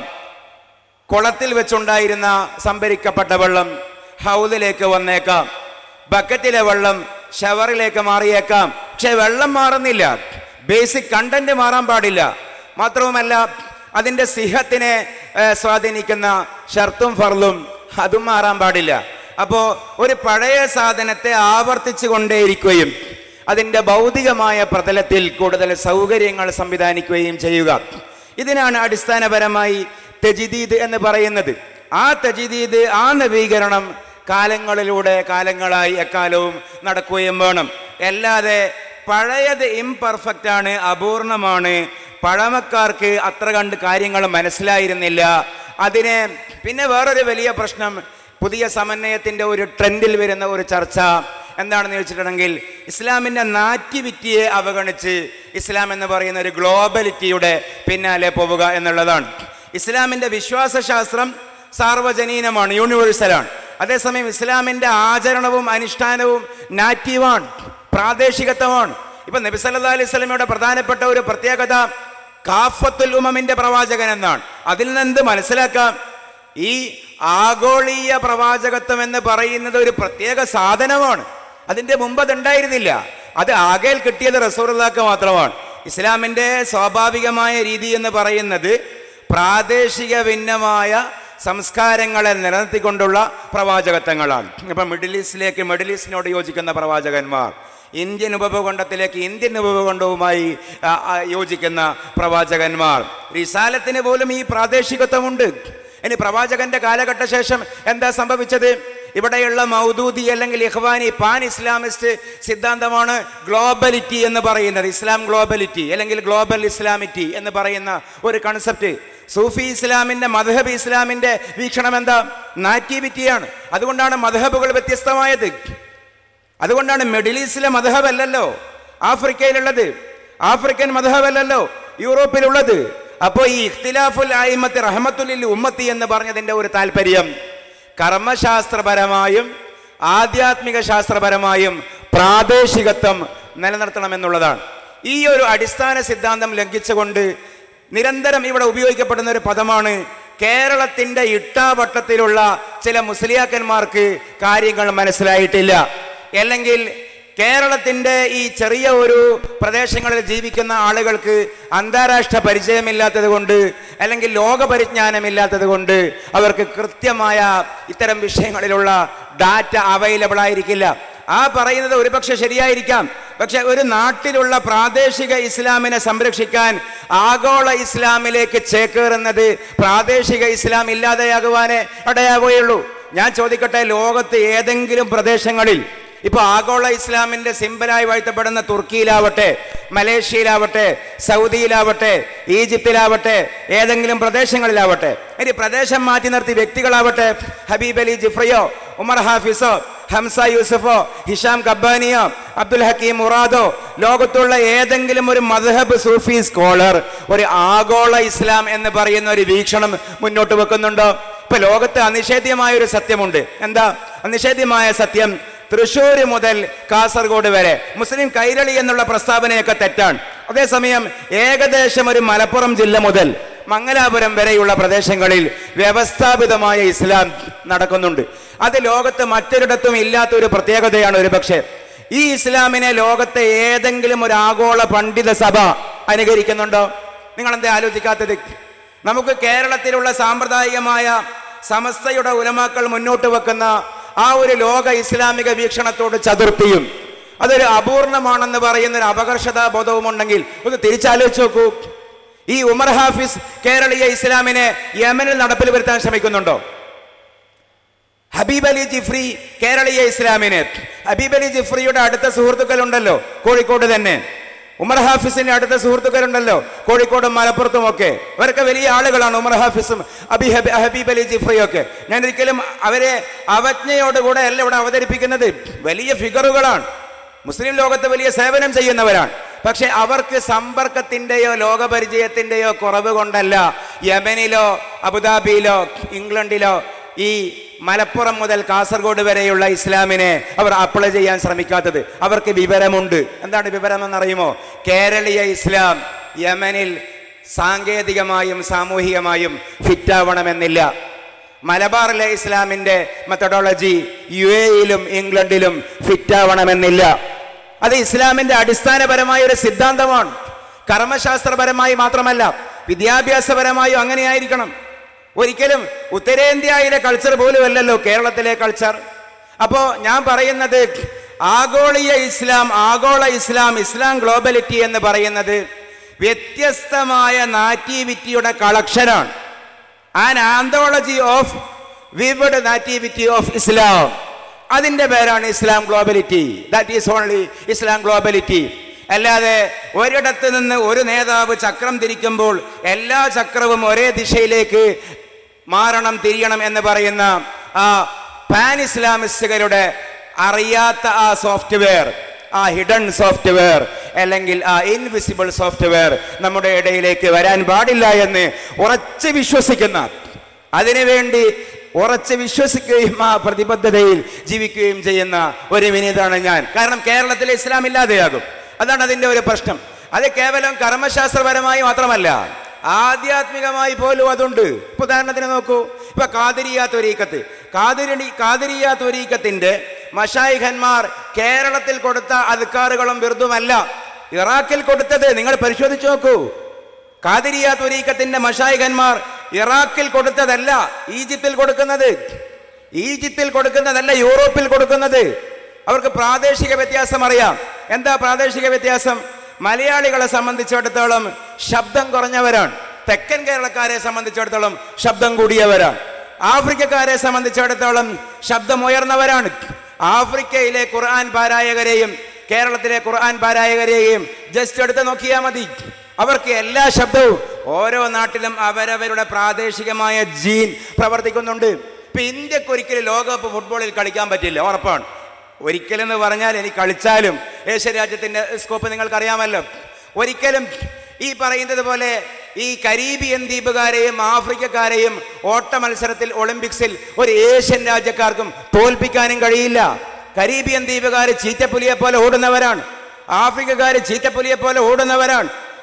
കുളത്തിൽ വെച്ചുണ്ടായിരുന്ന സംഭരിക്കപ്പെട്ട വെള്ളം ഹൗദിലേക്ക് വന്നേക്കാം ബക്കറ്റിലെ വെള്ളം ഷവറിലേക്ക് മാറിയേക്കാം പക്ഷെ വെള്ളം മാറുന്നില്ല ബേസിക് കണ്ടന്റ് മാറാൻ പാടില്ല മാത്രവുമല്ല അതിൻ്റെ സിഹത്തിനെ ഏഹ്, സ്വാധീനിക്കുന്ന ഷർത്തും ഫർലും അതും മാറാൻ പാടില്ല അപ്പോൾ ഒരു പഴയ സാധനത്തെ ആവർത്തിച്ചു കൊണ്ടേയിരിക്കുകയും അതിൻ്റെ ഭൗതികമായ പ്രതലത്തിൽ കൂടുതൽ സൗകര്യങ്ങൾ സംവിധാനിക്കുകയും ചെയ്യുക ഇതിനാണ് അടിസ്ഥാനപരമായി തെജിദീദ് എന്ന് പറയുന്നത് ആ തെജിദീദ് ആ നവീകരണം കാലങ്ങളിലൂടെ കാലങ്ങളായി എക്കാലവും നടക്കുകയും വേണം അല്ലാതെ പഴയത് ഇംപെർഫെക്റ്റ് ആണ് അപൂർണമാണ് പഴമക്കാർക്ക് അത്ര കണ്ട് കാര്യങ്ങൾ മനസ്സിലായിരുന്നില്ല അതിനെ പിന്നെ വേറൊരു വലിയ പ്രശ്നം പുതിയ സമന്വയത്തിൻ്റെ ഒരു ട്രെൻഡിൽ വരുന്ന ഒരു ചർച്ച എന്താണെന്ന് ചോദിച്ചിട്ടുണ്ടെങ്കിൽ ഇസ്ലാമിൻ്റെ നാറ്റിവിറ്റിയെ അവഗണിച്ച് ഇസ്ലാം എന്ന് പറയുന്ന ഒരു ഗ്ലോബലിറ്റിയുടെ പിന്നാലെ പോവുക എന്നുള്ളതാണ് ഇസ്ലാമിൻ്റെ വിശ്വാസശാസ്ത്രം സാർവജനീനമാണ് യൂണിവേഴ്സലാണ് അതേസമയം ഇസ്ലാമിൻ്റെ ആചരണവും അനുഷ്ഠാനവും നാറ്റീവാണ് പ്രാദേശികത്വമാണ് ഇപ്പൊ നബി സല്ലാ അലൈഹി സ്വലമയുടെ പ്രധാനപ്പെട്ട ഒരു പ്രത്യേകത കാഫത്തുൽ ഉമമിന്റെ പ്രവാചകൻ എന്നാണ് അതിൽ നിന്ന് എന്ത് മനസ്സിലാക്കാം ഈ ആഗോളീയ പ്രവാചകത്വം എന്ന് പറയുന്നത് ഒരു പ്രത്യേക സാധനമാണ് അതിന്റെ മുമ്പ് അത് ഉണ്ടായിരുന്നില്ല അത് ആകെയിൽ കിട്ടിയത് റസൂറുല്ലാക്ക് മാത്രമാണ് ഇസ്ലാമിന്റെ സ്വാഭാവികമായ രീതി എന്ന് പറയുന്നത് പ്രാദേശിക ഭിന്നമായ സംസ്കാരങ്ങളെ നിലനിർത്തിക്കൊണ്ടുള്ള പ്രവാചകത്വങ്ങളാണ് ഇപ്പം മിഡിൽ ഈസ്റ്റിലേക്ക് മിഡിൽ ഈസ്റ്റിനോട് യോജിക്കുന്ന പ്രവാചകന്മാർ ഇന്ത്യൻ ഉപഭൂഖണ്ഡത്തിലേക്ക് ഇന്ത്യൻ ഉപഭൂഖണ്ഡവുമായി ആ, ആ, യോജിക്കുന്ന പ്രവാചകന്മാർ റിസാലത്തിന് പോലും ഈ പ്രാദേശികത്വമുണ്ട് ഇനി പ്രവാചകന്റെ കാലഘട്ട ശേഷം എന്താ സംഭവിച്ചത് ഇവിടെയുള്ള മൗദൂദി അല്ലെങ്കിൽ ഇഹ്വാനി പാൻ ഇസ്ലാമിസ്റ്റ് സിദ്ധാന്തമാണ് ഗ്ലോബലിറ്റി എന്ന് പറയുന്നത് ഇസ്ലാം ഗ്ലോബലിറ്റി അല്ലെങ്കിൽ ഗ്ലോബൽ ഇസ്ലാമിറ്റി എന്ന് പറയുന്ന ഒരു കൺസെപ്റ്റ് സൂഫി ഇസ്ലാമിന്റെ മധഹബ് ഇസ്ലാമിന്റെ വീക്ഷണം എന്താ നാറ്റീവിറ്റിയാണ് അതുകൊണ്ടാണ് മധഹബുകൾ വ്യത്യസ്തമായത് അതുകൊണ്ടാണ് മിഡിൽ ഈസ്റ്റിലെ മധഹബ് അല്ലല്ലോ ആഫ്രിക്കയിലുള്ളത് ആഫ്രിക്കൻ മധഹബ് അല്ലല്ലോ യൂറോപ്പിലുള്ളത് അപ്പോൾ ഈ ഇഖ്തിലാഫുൽ ആയിമത്തി റഹമത്തുലിൽ ഉമ്മത്തി എന്ന് പറഞ്ഞതിൻ്റെ ഒരു താല്പര്യം കർമ്മശാസ്ത്രപരമായും ആധ്യാത്മിക ശാസ്ത്രപരമായും പ്രാദേശികത്വം നിലനിർത്തണമെന്നുള്ളതാണ് ഈ ഒരു അടിസ്ഥാന സിദ്ധാന്തം ലംഘിച്ചുകൊണ്ട് നിരന്തരം ഇവിടെ ഉപയോഗിക്കപ്പെടുന്ന ഒരു പദമാണ് കേരളത്തിന്റെ ഇട്ടാവട്ടത്തിലുള്ള ചില മുസ്ലിയാക്കന്മാർക്ക് കാര്യങ്ങൾ മനസ്സിലായിട്ടില്ല അല്ലെങ്കിൽ കേരളത്തിന്റെ ഈ ചെറിയ ഒരു പ്രദേശങ്ങളിൽ ജീവിക്കുന്ന ആളുകൾക്ക് അന്താരാഷ്ട്ര പരിചയമില്ലാത്തത് കൊണ്ട് അല്ലെങ്കിൽ ലോക പരിജ്ഞാനമില്ലാത്തത് കൊണ്ട് അവർക്ക് കൃത്യമായ ഇത്തരം വിഷയങ്ങളിലുള്ള ഡാറ്റ അവൈലബിൾ ആയിരിക്കില്ല ആ പറയുന്നത് ഒരുപക്ഷെ ശരിയായിരിക്കാം പക്ഷെ ഒരു നാട്ടിലുള്ള പ്രാദേശിക ഇസ്ലാമിനെ സംരക്ഷിക്കാൻ ആഗോള ഇസ്ലാമിലേക്ക് ചേക്കേറുന്നത് പ്രാദേശിക ഇസ്ലാം ഇല്ലാതെയാകുവാനേ ഇടയാവുകയുള്ളൂ ഞാൻ ചോദിക്കട്ടെ ലോകത്ത് ഏതെങ്കിലും പ്രദേശങ്ങളിൽ ഇപ്പൊ ആഗോള ഇസ്ലാമിന്റെ സിമ്പലായി വാഴ്ത്തപ്പെടുന്ന തുർക്കിയിലാവട്ടെ മലേഷ്യയിലാവട്ടെ സൗദിയിലാവട്ടെ ഈജിപ്തിലാവട്ടെ ഏതെങ്കിലും പ്രദേശങ്ങളിലാവട്ടെ ഇനി പ്രദേശം മാറ്റി നിർത്തി വ്യക്തികളാവട്ടെ ഹബീബ് അലി ജിഫ്രിയോ ഉമർ ഹാഫിസോ ഹംസ യൂസഫോ ഹിഷാം കബ്ബാനിയോ അബ്ദുൽ ഹക്കീം മുറാദോ ലോകത്തുള്ള ഏതെങ്കിലും ഒരു മദ്ഹബ് സൂഫി സ്കോളർ ഒരു ആഗോള ഇസ്ലാം എന്ന് പറയുന്ന ഒരു വീക്ഷണം മുന്നോട്ട് വെക്കുന്നുണ്ടോ ഇപ്പൊ ലോകത്ത് അനിഷേധ്യമായ ഒരു സത്യമുണ്ട് എന്താ അനിഷേധ്യമായ സത്യം തൃശ്ശൂർ മുതൽ കാസർഗോഡ് വരെ മുസ്ലിം കൈരളി എന്നുള്ള പ്രസ്താവനയൊക്കെ തെറ്റാണ് അതേസമയം ഏകദേശം ഒരു മലപ്പുറം ജില്ല മുതൽ മംഗലാപുരം വരെയുള്ള പ്രദേശങ്ങളിൽ വ്യവസ്ഥാപിതമായ ഇസ്ലാം നടക്കുന്നുണ്ട് അത് ലോകത്ത് മറ്റൊരിടത്തും ഇല്ലാത്ത ഒരു പ്രത്യേകതയാണ് ഒരു പക്ഷേ ഈ ഇസ്ലാമിനെ ലോകത്തെ ഏതെങ്കിലും ഒരു ആഗോള പണ്ഡിത സഭ അനുകരിക്കുന്നുണ്ടോ നിങ്ങൾ എന്താ ആലോചിക്കാത്തത് നമുക്ക് കേരളത്തിലുള്ള സാമ്പ്രദായികമായ സമസ്തയുടെ ഉലമാക്കൾ മുന്നോട്ട് വെക്കുന്ന ആ ഒരു ലോക ഇസ്ലാമിക വീക്ഷണത്തോട് ചതുർത്തിയും അതൊരു അപൂർണമാണെന്ന് പറയുന്ന ഒരു അപകർഷതാ ബോധവും ഉണ്ടെങ്കിൽ ഒന്ന് തിരിച്ചാലോചിച്ച് നോക്കൂ ഈ ഉമർ ഹാഫിസ് കേരളീയ ഇസ്ലാമിനെ യമനിൽ നടപ്പിൽ വരുത്താൻ ശ്രമിക്കുന്നുണ്ടോ ഹബീബ് അലി ജിഫ്രി കേരളീയ ഇസ്ലാമിനെ ഹബീബ് അലി ജിഫ്രിയുടെ അടുത്ത സുഹൃത്തുക്കളുണ്ടല്ലോ കോഴിക്കോട് തന്നെ ഉമർ ഹാഫിസിന്റെ അടുത്ത സുഹൃത്തുക്കളുണ്ടല്ലോ കോഴിക്കോടും മലപ്പുറത്തും ഒക്കെ അവരൊക്കെ വലിയ ആളുകളാണ് ഉമർ ഹാഫിസും അബി ഹബി ഹബീബ് അലി ജിഫ്രിയും ഒക്കെ ഞാൻ ഒരിക്കലും അവരെ അവജ്ഞയോടുകൂടെ അല്ല ഇവിടെ അവതരിപ്പിക്കുന്നത് വലിയ ഫിഗറുകളാണ് മുസ്ലിം ലോകത്ത് വലിയ സേവനം ചെയ്യുന്നവരാണ് പക്ഷെ അവർക്ക് സമ്പർക്കത്തിന്റെയോ ലോകപരിചയത്തിന്റെയോ കുറവ് കൊണ്ടല്ല യമനിലോ അബുദാബിയിലോ ഇംഗ്ലണ്ടിലോ ഈ മലപ്പുറം മുതൽ കാസർഗോഡ് വരെയുള്ള ഇസ്ലാമിനെ അവർ അപ്ലൈ ചെയ്യാൻ ശ്രമിക്കാത്തത് അവർക്ക് വിവരമുണ്ട് എന്താണ് വിവരം എന്നറിയുമോ കേരളീയ ഇസ്ലാം യമനിൽ സാങ്കേതികമായും സാമൂഹികമായും ഫിറ്റാവണമെന്നില്ല മലബാറിലെ ഇസ്ലാമിന്റെ മെത്തഡോളജി യു എയിലും ഇംഗ്ലണ്ടിലും ഫിറ്റാവണമെന്നില്ല അത് ഇസ്ലാമിന്റെ അടിസ്ഥാനപരമായ ഒരു സിദ്ധാന്തമാണ് കർമ്മശാസ്ത്രപരമായി മാത്രമല്ല വിദ്യാഭ്യാസപരമായും അങ്ങനെയായിരിക്കണം ഒരിക്കലും ഉത്തരേന്ത്യയിലെ കൾച്ചർ പോലും അല്ലല്ലോ കേരളത്തിലെ കൾച്ചർ അപ്പോ ഞാൻ പറയുന്നത് ആഗോളീയ ഇസ്ലാം ആഗോള ഇസ്ലാം ഇസ്ലാം ഗ്ലോബലിറ്റി എന്ന് പറയുന്നത് വ്യത്യസ്തമായ നാറ്റീവിറ്റിയുടെ കളക്ഷനാണ് an anthology of vivid nativity of Islam അതിന്റെ പേരാണ് Islam globality that is only Islam globality അല്ലാതെ ഒരിടത്ത് നിന്ന് ഒരു നേതാവ് ചക്രം തിരിക്കുമ്പോൾ എല്ലാ ചക്രവും ഒരേ ദിശയിലേക്ക് മാറണം തിരിയണം എന്ന് പറയുന്ന ആ പാൻ ഇസ്ലാമിസ്റ്റുകളുടെ അറിയാത്ത ആ സോഫ്റ്റ്വെയർ ആ ഹിഡൻ സോഫ്റ്റ്വെയർ അല്ലെങ്കിൽ ആ ഇൻവിസിബിൾ സോഫ്റ്റ്വെയർ നമ്മുടെ ഇടയിലേക്ക് വരാൻ പാടില്ല എന്ന് ഉറച്ച് വിശ്വസിക്കുന്ന അതിനുവേണ്ടി ഉറച്ച് വിശ്വസിക്കുകയും ആ പ്രതിബദ്ധതയിൽ ജീവിക്കുകയും ചെയ്യുന്ന ഒരു വിനീതാണ് ഞാൻ കാരണം കേരളത്തിലെ ഇസ്ലാം ഇല്ലാതെയാകും അതാണ് അതിൻ്റെ ഒരു പ്രശ്നം അത് കേവലം കർമ്മശാസ്ത്രപരമായി മാത്രമല്ല ആധ്യാത്മികമായി പോലും അതുണ്ട് ഇപ്പൊ ഉദാഹരണത്തിന് നോക്കൂ ഇപ്പൊ കാതിരിയ ത്വരീക്കത്ത് കാതിരി കാതിരിയ ത്വരീക്കത്തിന്റെ മഷായിഖന്മാർ കേരളത്തിൽ കൊടുത്ത അധികാറുകളും വെറുതുമല്ല ഇറാഖിൽ കൊടുത്തത് നിങ്ങൾ പരിശോധിച്ചു നോക്കൂ കാതിരിയ ത്വരീക്കത്തിന്റെ മഷായിഖന്മാർ ഇറാഖിൽ കൊടുത്തതല്ല ഈജിപ്തിൽ കൊടുക്കുന്നത് ഈജിപ്തിൽ കൊടുക്കുന്നതല്ല യൂറോപ്പിൽ കൊടുക്കുന്നത് അവർക്ക് പ്രാദേശിക വ്യത്യാസം അറിയാം എന്താ പ്രാദേശിക വ്യത്യാസം മലയാളികളെ സംബന്ധിച്ചിടത്തോളം ശബ്ദം കുറഞ്ഞവരാണ് തെക്കൻ കേരളക്കാരെ സംബന്ധിച്ചിടത്തോളം ശബ്ദം കൂടിയവരാണ് ആഫ്രിക്കക്കാരെ സംബന്ധിച്ചിടത്തോളം ശബ്ദം ഉയർന്നവരാണ് ആഫ്രിക്കയിലെ ഖുർആൻ പാരായകരെയും കേരളത്തിലെ ഖുർആൻ പാരായകരെയും ജസ്റ്റ് എടുത്ത് നോക്കിയാൽ മതി അവർക്ക് എല്ലാ ശബ്ദവും ഓരോ നാട്ടിലും അവരവരുടെ പ്രാദേശികമായ ജീൻ പ്രവർത്തിക്കുന്നുണ്ട് ഇപ്പൊ ഇന്ത്യക്ക് ഒരിക്കലും ലോകകപ്പ് ഫുട്ബോളിൽ കളിക്കാൻ പറ്റില്ല ഉറപ്പാണ് ഒരിക്കലെന്ന് പറഞ്ഞാൽ എനിക്ക് കളിച്ചാലും ഏഷ്യ രാജ്യത്തിന്റെ സ്കോപ്പ് നിങ്ങൾക്കറിയാമല്ലോ ഒരിക്കലും ഈ പറയുന്നത് പോലെ ഈ കരീബിയൻ ദ്വീപുകാരെയും ആഫ്രിക്കക്കാരെയും ഓട്ട മത്സരത്തിൽ ഒളിമ്പിക്സിൽ ഒരു ഏഷ്യൻ രാജ്യക്കാർക്കും തോൽപ്പിക്കാനും കഴിയില്ല കരീബിയൻ ദ്വീപുകാർ ചീറ്റപ്പുലിയെ പോലെ ഓടുന്നവരാണ് ആഫ്രിക്കക്കാർ ചീറ്റപ്പുലിയെ പോലെ ഓടുന്നവരാണ്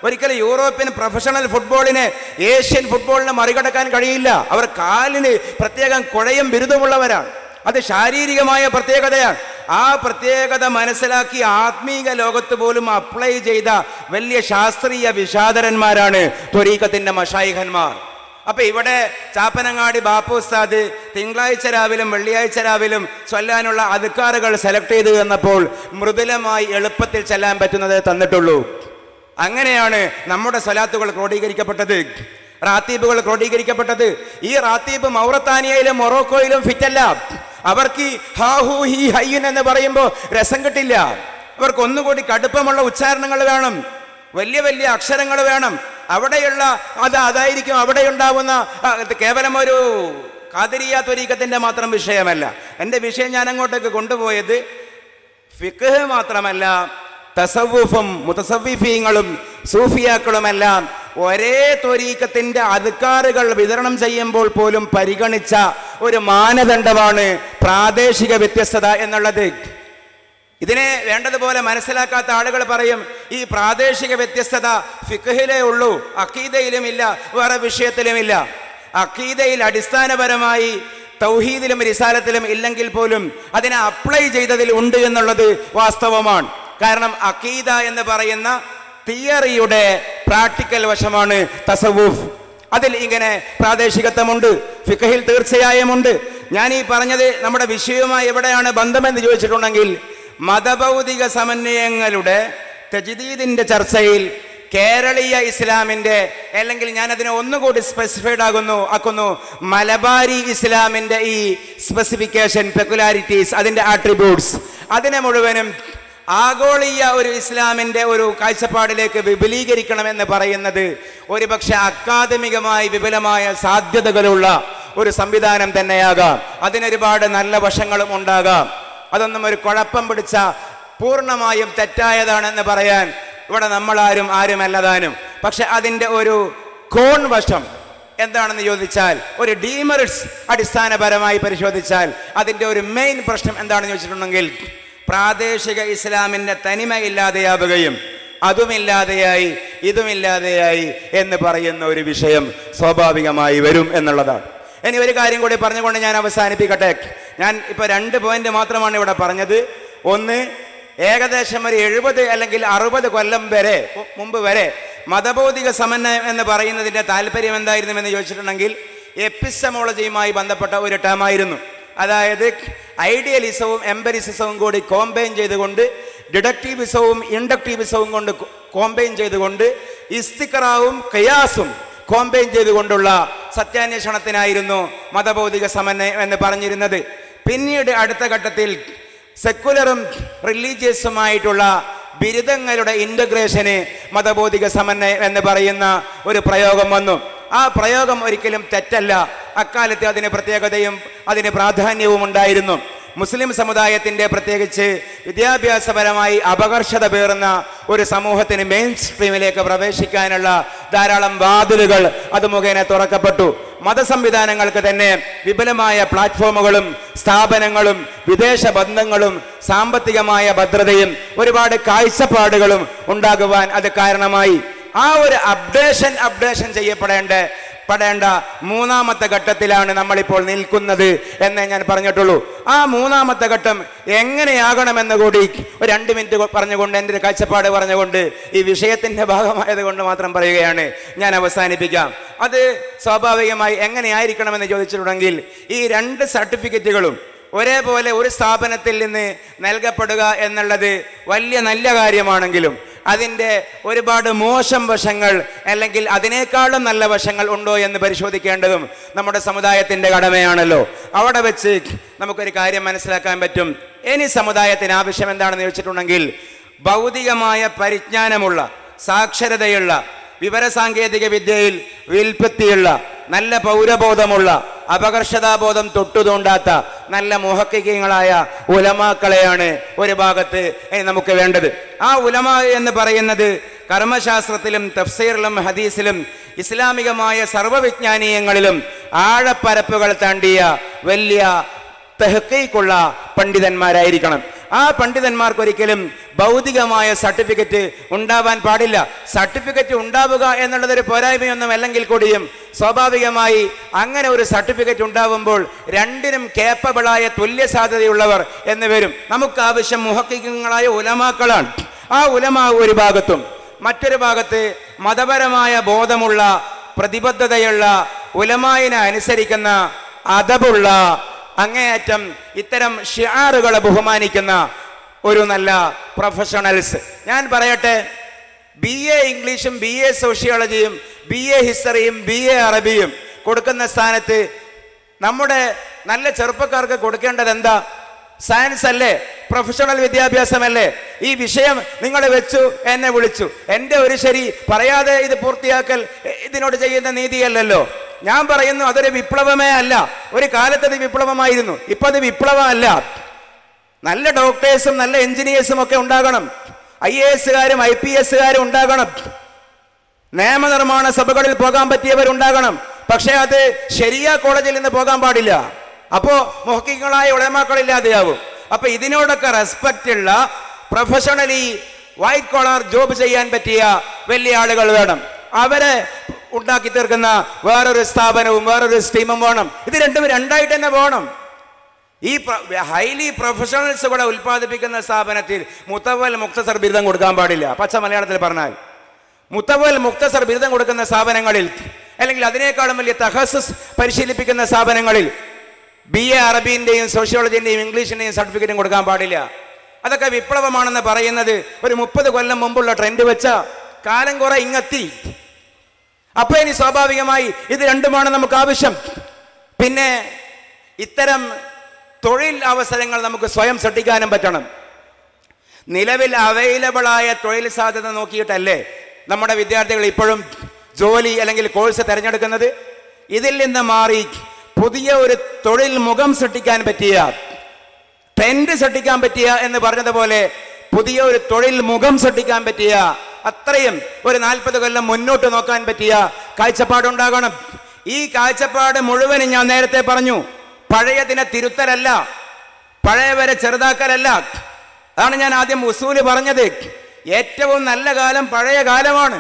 ഒരിക്കലും യൂറോപ്യൻ പ്രൊഫഷണൽ ഫുട്ബോളിനെ ഏഷ്യൻ ഫുട്ബോളിനെ മറികടക്കാൻ കഴിയില്ല അവർ കാലിന് പ്രത്യേകം കുഴയും ബിരുദമുള്ളവരാണ് അത് ശാരീരികമായ പ്രത്യേകതയാണ് ആ പ്രത്യേകത മനസ്സിലാക്കി ആത്മീക ലോകത്ത് പോലും അപ്ലൈ ചെയ്ത വലിയ ശാസ്ത്രീയ വിഷാദരന്മാരാണ് ത്വരീക്കത്തിൻ്റെ മഷായിഖന്മാർ അപ്പൊ ഇവിടെ ചാപ്പനങ്ങാടി ബാപ്പു ഉസ്താദ് തിങ്കളാഴ്ച രാവിലും വെള്ളിയാഴ്ച രാവിലും ചൊല്ലാനുള്ള അധികാറുകൾ സെലക്ട് ചെയ്ത് തന്നപ്പോൾ മൃദുലമായി എളുപ്പത്തിൽ ചെല്ലാൻ പറ്റുന്നത് തന്നിട്ടുള്ളൂ അങ്ങനെയാണ് നമ്മുടെ സ്വലാത്തുകൾ ക്രോഡീകരിക്കപ്പെട്ടത് റാത്തീബുകൾ ക്രോഡീകരിക്കപ്പെട്ടത് ഈ റാത്തീബ് മൗറത്താനിയയിലും മൊറോക്കോയിലും ഫിറ്റല്ല അവർക്ക് ഈ ഹാ ഹൂ ഹി ഹയ്യൻ എന്ന് പറയുമ്പോൾ രസം കിട്ടില്ല അവർക്ക് ഒന്നുകൂടി കടുപ്പമുള്ള ഉച്ചാരണങ്ങൾ വേണം വലിയ വലിയ അക്ഷരങ്ങൾ വേണം അവിടെയുള്ള അത് അതായിരിക്കും അവിടെ ഉണ്ടാവുന്ന ആ, ഇത് കേവലം ഒരു കാതിരിയ ത്വരീക്കത്തിൻ്റെ മാത്രം വിഷയമല്ല എൻ്റെ വിഷയം ഞാൻ അങ്ങോട്ടേക്ക് കൊണ്ടുപോയത് ഫിഖ് മാത്രമല്ല തസവുഫും മുത്തസവിഫീങ്ങളും സൂഫിയാക്കളുമെല്ലാം ഒരേ ത്വരീക്കത്തിൻ്റെ അധികാറുകൾ വിതരണം ചെയ്യുമ്പോൾ പോലും പരിഗണിച്ച ഒരു മാനദണ്ഡമാണ് പ്രാദേശിക വ്യത്യസ്തത എന്നുള്ളത് ഇതിനെ വേണ്ടതുപോലെ മനസ്സിലാക്കാത്ത ആളുകൾ പറയും ഈ പ്രാദേശിക വ്യത്യസ്തത ഫിഖഹിലേ ഉള്ളൂ അക്കീദയിലും ഇല്ല വേറെ വിഷയത്തിലുമില്ല അക്കീദയിൽ അടിസ്ഥാനപരമായി തൗഹീദിലും റിസാലത്തിലും ഇല്ലെങ്കിൽ പോലും അതിനെ അപ്ലൈ ചെയ്തതിൽ ഉണ്ട് എന്നുള്ളത് വാസ്തവമാണ് കാരണം അക്കീദ എന്ന് പറയുന്ന തിയറിയുടെ പ്രാക്ടിക്കൽ വശമാണ് തസവൂഫ് അതിൽ ഇങ്ങനെ പ്രാദേശികത്വമുണ്ട് ഫിഖഹിൽ തീർച്ചയായും ഉണ്ട് ഞാൻ ഈ പറഞ്ഞത് നമ്മുടെ വിഷയവുമായി എവിടെയാണ് ബന്ധമെന്ന് ചോദിച്ചിട്ടുണ്ടെങ്കിൽ മതഭൗതിക സമന്വയങ്ങളുടെ തജ്ദീദിന്റെ ചർച്ചയിൽ കേരളീയ ഇസ്ലാമിന്റെ അല്ലെങ്കിൽ ഞാൻ അതിനെ ഒന്നുകൂടി സ്പെസിഫൈഡ് ആകുന്നു ആക്കുന്നു മലബാരി ഇസ്ലാമിന്റെ ഈ സ്പെസിഫിക്കേഷൻ പെക്കുലാരിറ്റീസ് അതിന്റെ ആട്രിബ്യൂട്ട്സ് അതിനെ മുഴുവനും ആഗോളീയ ഒരു ഇസ്ലാമിന്റെ ഒരു കാഴ്ചപ്പാടിലേക്ക് വിപുലീകരിക്കണമെന്ന് പറയുന്നത് ഒരുപക്ഷെ അക്കാദമികമായി വിപുലമായ സാധ്യതകളുള്ള ഒരു സംവിധാനം തന്നെയാകാം അതിനൊരുപാട് നല്ല വശങ്ങളും ഉണ്ടാകാം അതൊന്നും ഒരു കുഴപ്പം പിടിച്ച പൂർണ്ണമായും തെറ്റായതാണെന്ന് പറയാൻ ഇവിടെ നമ്മളാരും ആരുമല്ലതാനും പക്ഷെ അതിൻ്റെ ഒരു കോൺ വശം എന്താണെന്ന് ചോദിച്ചാൽ ഒരു ഡീമറിറ്റ്സ് അടിസ്ഥാനപരമായി പരിശോധിച്ചാൽ അതിൻ്റെ ഒരു മെയിൻ പ്രശ്നം എന്താണെന്ന് ചോദിച്ചിട്ടുണ്ടെങ്കിൽ പ്രാദേശിക ഇസ്ലാമിൻ്റെ തനിമ ഇല്ലാതെയാവുകയും അതുമില്ലാതെയായി ഇതുമില്ലാതെയായി എന്ന് പറയുന്ന ഒരു വിഷയം സ്വാഭാവികമായി വരും എന്നുള്ളതാണ് ഇനി ഒരു കാര്യം കൂടി പറഞ്ഞുകൊണ്ട് ഞാൻ അവസാനിപ്പിക്കട്ടെ ഞാൻ ഇപ്പോൾ രണ്ട് പോയിന്റ് മാത്രമാണ് ഇവിടെ പറഞ്ഞത് ഒന്ന് ഏകദേശം ഒരു എഴുപത് അല്ലെങ്കിൽ അറുപത് കൊല്ലം വരെ മു- മുമ്പ് വരെ മതബൗദ്ധിക സമന്വയം എന്ന് പറയുന്നതിൻ്റെ താല്പര്യം എന്തായിരുന്നു എന്ന് ചോദിച്ചിട്ടുണ്ടെങ്കിൽ എപ്പിസമോളജിയുമായി ബന്ധപ്പെട്ട ഒരു ടേമായിരുന്നു അതായത് ഐഡിയലിസവും എംബരിസിസവും കൂടി കോമ്പൈൻ ചെയ്തുകൊണ്ട് ഡിഡക്റ്റീവിസവും ഇൻഡക്റ്റീവിസവും കൊണ്ട് കോമ്പൈൻ ചെയ്തുകൊണ്ട് ഇസ്തിക്കറാവും കയാസും കോമ്പൈൻ ചെയ്തുകൊണ്ടുള്ള സത്യാന്വേഷണത്തിനായിരുന്നു മതബൗദ്ധിക സമന്വയം എന്ന് പറഞ്ഞിരുന്നത് പിന്നീട് അടുത്ത ഘട്ടത്തിൽ സെക്കുലറും റിലീജിയസുമായിട്ടുള്ള ബിരുദങ്ങളുടെ ഇൻ്റഗ്രേഷന് മതബൗദ്ധിക സമന്വയം എന്ന് പറയുന്ന ഒരു പ്രയോഗം വന്നു ആ പ്രയോഗം ഒരിക്കലും തെറ്റല്ല അക്കാലത്ത് അതിന് പ്രത്യേകതയും അതിന് പ്രാധാന്യവും ഉണ്ടായിരുന്നു മുസ്ലിം സമുദായത്തിൻ്റെ പ്രത്യേകിച്ച് വിദ്യാഭ്യാസപരമായി അപകർഷത പേറുന്ന ഒരു സമൂഹത്തിന് മെയിൻ സ്ട്രീമിലേക്ക് പ്രവേശിക്കാനുള്ള ധാരാളം വാതിലുകൾ അത് മുഖേന തുറക്കപ്പെട്ടു മതസംവിധാനങ്ങൾക്ക് തന്നെ വിപുലമായ പ്ലാറ്റ്ഫോമുകളും സ്ഥാപനങ്ങളും വിദേശ ബന്ധങ്ങളും സാമ്പത്തികമായ ഭദ്രതയും ഒരുപാട് കാഴ്ചപ്പാടുകളും ഉണ്ടാകുവാൻ അത് കാരണമായി ആ ഒരു അപ്ഡേഷൻ അപ്ഡേഷൻ ചെയ്യപ്പെടേണ്ട പെടേണ്ട മൂന്നാമത്തെ ഘട്ടത്തിലാണ് നമ്മളിപ്പോൾ നിൽക്കുന്നത് എന്നേ ഞാൻ പറഞ്ഞിട്ടുള്ളൂ ആ മൂന്നാമത്തെ ഘട്ടം എങ്ങനെയാകണമെന്ന് കൂടി ഒരു രണ്ട് മിനിറ്റ് കൊ- പറഞ്ഞുകൊണ്ട് എൻ്റെ ഒരു കാഴ്ചപ്പാട് പറഞ്ഞുകൊണ്ട് ഈ വിഷയത്തിൻ്റെ ഭാഗമായത് കൊണ്ട് മാത്രം പറയുകയാണ് ഞാൻ അവസാനിപ്പിക്കാം അത് സ്വാഭാവികമായി എങ്ങനെയായിരിക്കണമെന്ന് ചോദിച്ചിട്ടുണ്ടെങ്കിൽ ഈ രണ്ട് സർട്ടിഫിക്കറ്റുകളും ഒരേപോലെ ഒരു സ്ഥാപനത്തിൽ നിന്ന് നൽകപ്പെടുക എന്നുള്ളത് വലിയ നല്ല കാര്യമാണെങ്കിലും അതിൻ്റെ ഒരുപാട് മോശം വശങ്ങൾ അല്ലെങ്കിൽ അതിനേക്കാളും നല്ല വശങ്ങൾ ഉണ്ടോ എന്ന് പരിശോധിക്കേണ്ടതും നമ്മുടെ സമുദായത്തിൻ്റെ കടമയാണല്ലോ അവിടെ വെച്ച് നമുക്കൊരു കാര്യം മനസ്സിലാക്കാൻ പറ്റും ഇനി സമുദായത്തിന് ആവശ്യം എന്താണെന്ന് ചോദിച്ചിട്ടുണ്ടെങ്കിൽ ഭൗതികമായ പരിജ്ഞാനമുള്ള സാക്ഷരതയുള്ള വിവരസാങ്കേതിക വിദ്യയിൽ വിൽപ്പത്തിയുള്ള നല്ല പൗരബോധമുള്ള അപകർഷതാബോധം തൊട്ടുതോണ്ടാത്ത നല്ല മുഹക്കികങ്ങളായ ഉലമാക്കളെയാണ് ഒരു ഭാഗത്ത് ഇനി നമുക്ക് വേണ്ടത് ആ ഉലമ എന്ന് പറയുന്നത് കർമ്മശാസ്ത്രത്തിലും തഫ്സീറിലും ഹദീസിലും ഇസ്ലാമികമായ സർവവിജ്ഞാനീയങ്ങളിലും ആഴപ്പരപ്പുകൾ താണ്ടിയ വലിയ തെഹക്കൈക്കുള്ള പണ്ഡിതന്മാരായിരിക്കണം ആ പണ്ഡിതന്മാർക്ക് ഒരിക്കലും ഭൗതികമായ സർട്ടിഫിക്കറ്റ് ഉണ്ടാവാൻ പാടില്ല സർട്ടിഫിക്കറ്റ് ഉണ്ടാവുക എന്നുള്ളത് ഒരു പോരായ്മയൊന്നും അല്ലെങ്കിൽ കൂടിയും സ്വാഭാവികമായി അങ്ങനെ ഒരു സർട്ടിഫിക്കറ്റ് ഉണ്ടാവുമ്പോൾ രണ്ടിനും കേപ്പബിളായ തുല്യ സാധ്യതയുള്ളവർ എന്ന് വരും നമുക്ക് ആവശ്യം മുഹക്കിങ്ങളായ ഉലമാക്കളാണ് ആ ഉലമ ഒരു ഭാഗത്തും മറ്റൊരു ഭാഗത്ത് മതപരമായ ബോധമുള്ള പ്രതിബദ്ധതയുള്ള ഉലമായിനെ അനുസരിക്കുന്ന അതബുള്ള അങ്ങേയറ്റം ഇത്തരം ഷിയാറുകളെ ബഹുമാനിക്കുന്ന ഒരു നല്ല പ്രൊഫഷണൽസ് ഞാൻ പറയട്ടെ ബി എ ഇംഗ്ലീഷും ബി എ സോഷ്യോളജിയും ബി എ ഹിസ്റ്ററിയും ബി എ അറബിയും കൊടുക്കുന്ന സ്ഥാനത്ത് നമ്മുടെ നല്ല ചെറുപ്പക്കാർക്ക് കൊടുക്കേണ്ടത് എന്താ സയൻസ് അല്ലേ പ്രൊഫഷണൽ വിദ്യാഭ്യാസമല്ലേ ഈ വിഷയം നിങ്ങൾ വെച്ചു എന്നെ വിളിച്ചു എൻ്റെ ഒരു ശരി പറയാതെ ഇത് പൂർത്തിയാക്കൽ എ, ഇതിനോട് ചെയ്യുന്ന നീതിയല്ലല്ലോ ഞാൻ പറയുന്നു അതൊരു വിപ്ലവമേ അല്ല ഒരു കാലത്ത് അത് വിപ്ലവമായിരുന്നു ഇപ്പൊ അത് വിപ്ലവമല്ല നല്ല ഡോക്ടേഴ്സും നല്ല എഞ്ചിനീയേഴ്സും ഒക്കെ ഉണ്ടാകണം ഐ എ എസുകാരും ഐ പി എസുകാരും ഉണ്ടാകണം നിയമനിർമ്മാണ സഭകളിൽ പോകാൻ പറ്റിയവരുണ്ടാകണം പക്ഷേ അത് ശരിയ കോളേജിൽ നിന്ന് പോകാൻ പാടില്ല അപ്പോ മുഹക്കിങ്ങളായ ഉടമക്കളില്ലാതെയാവും അപ്പൊ ഇതിനോടൊക്കെ റെസ്പെക്റ്റ് ഉള്ള പ്രൊഫഷണലി വൈറ്റ് കോളർ ജോബ് ചെയ്യാൻ പറ്റിയ വലിയ ആളുകൾ വേണം അവരെ ഉണ്ടാക്കി തീർക്കുന്ന വേറൊരു സ്ഥാപനവും വേറൊരു സ്ട്രീമും വേണം ഇത് രണ്ടും രണ്ടായിട്ട് തന്നെ പോകണം ഈ ഹൈലി പ്രൊഫഷണൽസ് കൂടെ ഉൽപ്പാദിപ്പിക്കുന്ന സ്ഥാപനത്തിൽ മുത്തവൽ മുക്തസർ ബിരുദം കൊടുക്കാൻ പാടില്ല പച്ച മലയാളത്തിൽ പറഞ്ഞാൽ മുത്തവൽ മുക്തസർ ബിരുദം കൊടുക്കുന്ന സ്ഥാപനങ്ങളിൽ അല്ലെങ്കിൽ അതിനേക്കാളും വലിയ തഹസസ് പരിശീലിപ്പിക്കുന്ന സ്ഥാപനങ്ങളിൽ ബി എ അറബിൻ്റെയും സോഷ്യോളജിൻ്റെയും ഇംഗ്ലീഷിൻ്റെയും സർട്ടിഫിക്കറ്റും കൊടുക്കാൻ പാടില്ല അതൊക്കെ വിപ്ലവമാണെന്ന് പറയുന്നത് ഒരു മുപ്പത് കൊല്ലം മുമ്പുള്ള ട്രെൻഡ് വെച്ച കാലം കുറെ ഇങ്ങെത്തി അപ്പൊ ഇനി സ്വാഭാവികമായി ഇത് രണ്ടുമാണ് നമുക്ക് ആവശ്യം പിന്നെ ഇത്തരം തൊഴിൽ അവസരങ്ങൾ നമുക്ക് സ്വയം സൃഷ്ടിക്കാനും പറ്റണം നിലവിൽ അവൈലബിൾ ആയ തൊഴിൽ സാധ്യത നോക്കിയിട്ടല്ലേ നമ്മുടെ വിദ്യാർത്ഥികൾ ഇപ്പോഴും ജോലി അല്ലെങ്കിൽ കോഴ്സ് തിരഞ്ഞെടുക്കുന്നത് ഇതിൽ നിന്ന് മാറി പുതിയ ഒരു തൊഴിൽ മുഖം സൃഷ്ടിക്കാൻ പറ്റിയ ട്രെൻഡ് സൃഷ്ടിക്കാൻ പറ്റിയ എന്ന് പറഞ്ഞതുപോലെ പുതിയ ഒരു തൊഴിൽ മുഖം സൃഷ്ടിക്കാൻ പറ്റിയ അത്രയും ഒരു നാൽപ്പത് കൊല്ലം മുന്നോട്ട് നോക്കാൻ പറ്റിയ കാഴ്ചപ്പാടുണ്ടാകണം ഈ കാഴ്ചപ്പാട് മുഴുവനും ഞാൻ നേരത്തെ പറഞ്ഞു പഴയതിനെ തിരുത്തലല്ല പഴയവരെ ചെറുതാക്കലല്ല അതാണ് ഞാൻ ആദ്യം ഉസൂല് പറഞ്ഞത് ഏറ്റവും നല്ല കാലം പഴയ കാലമാണ്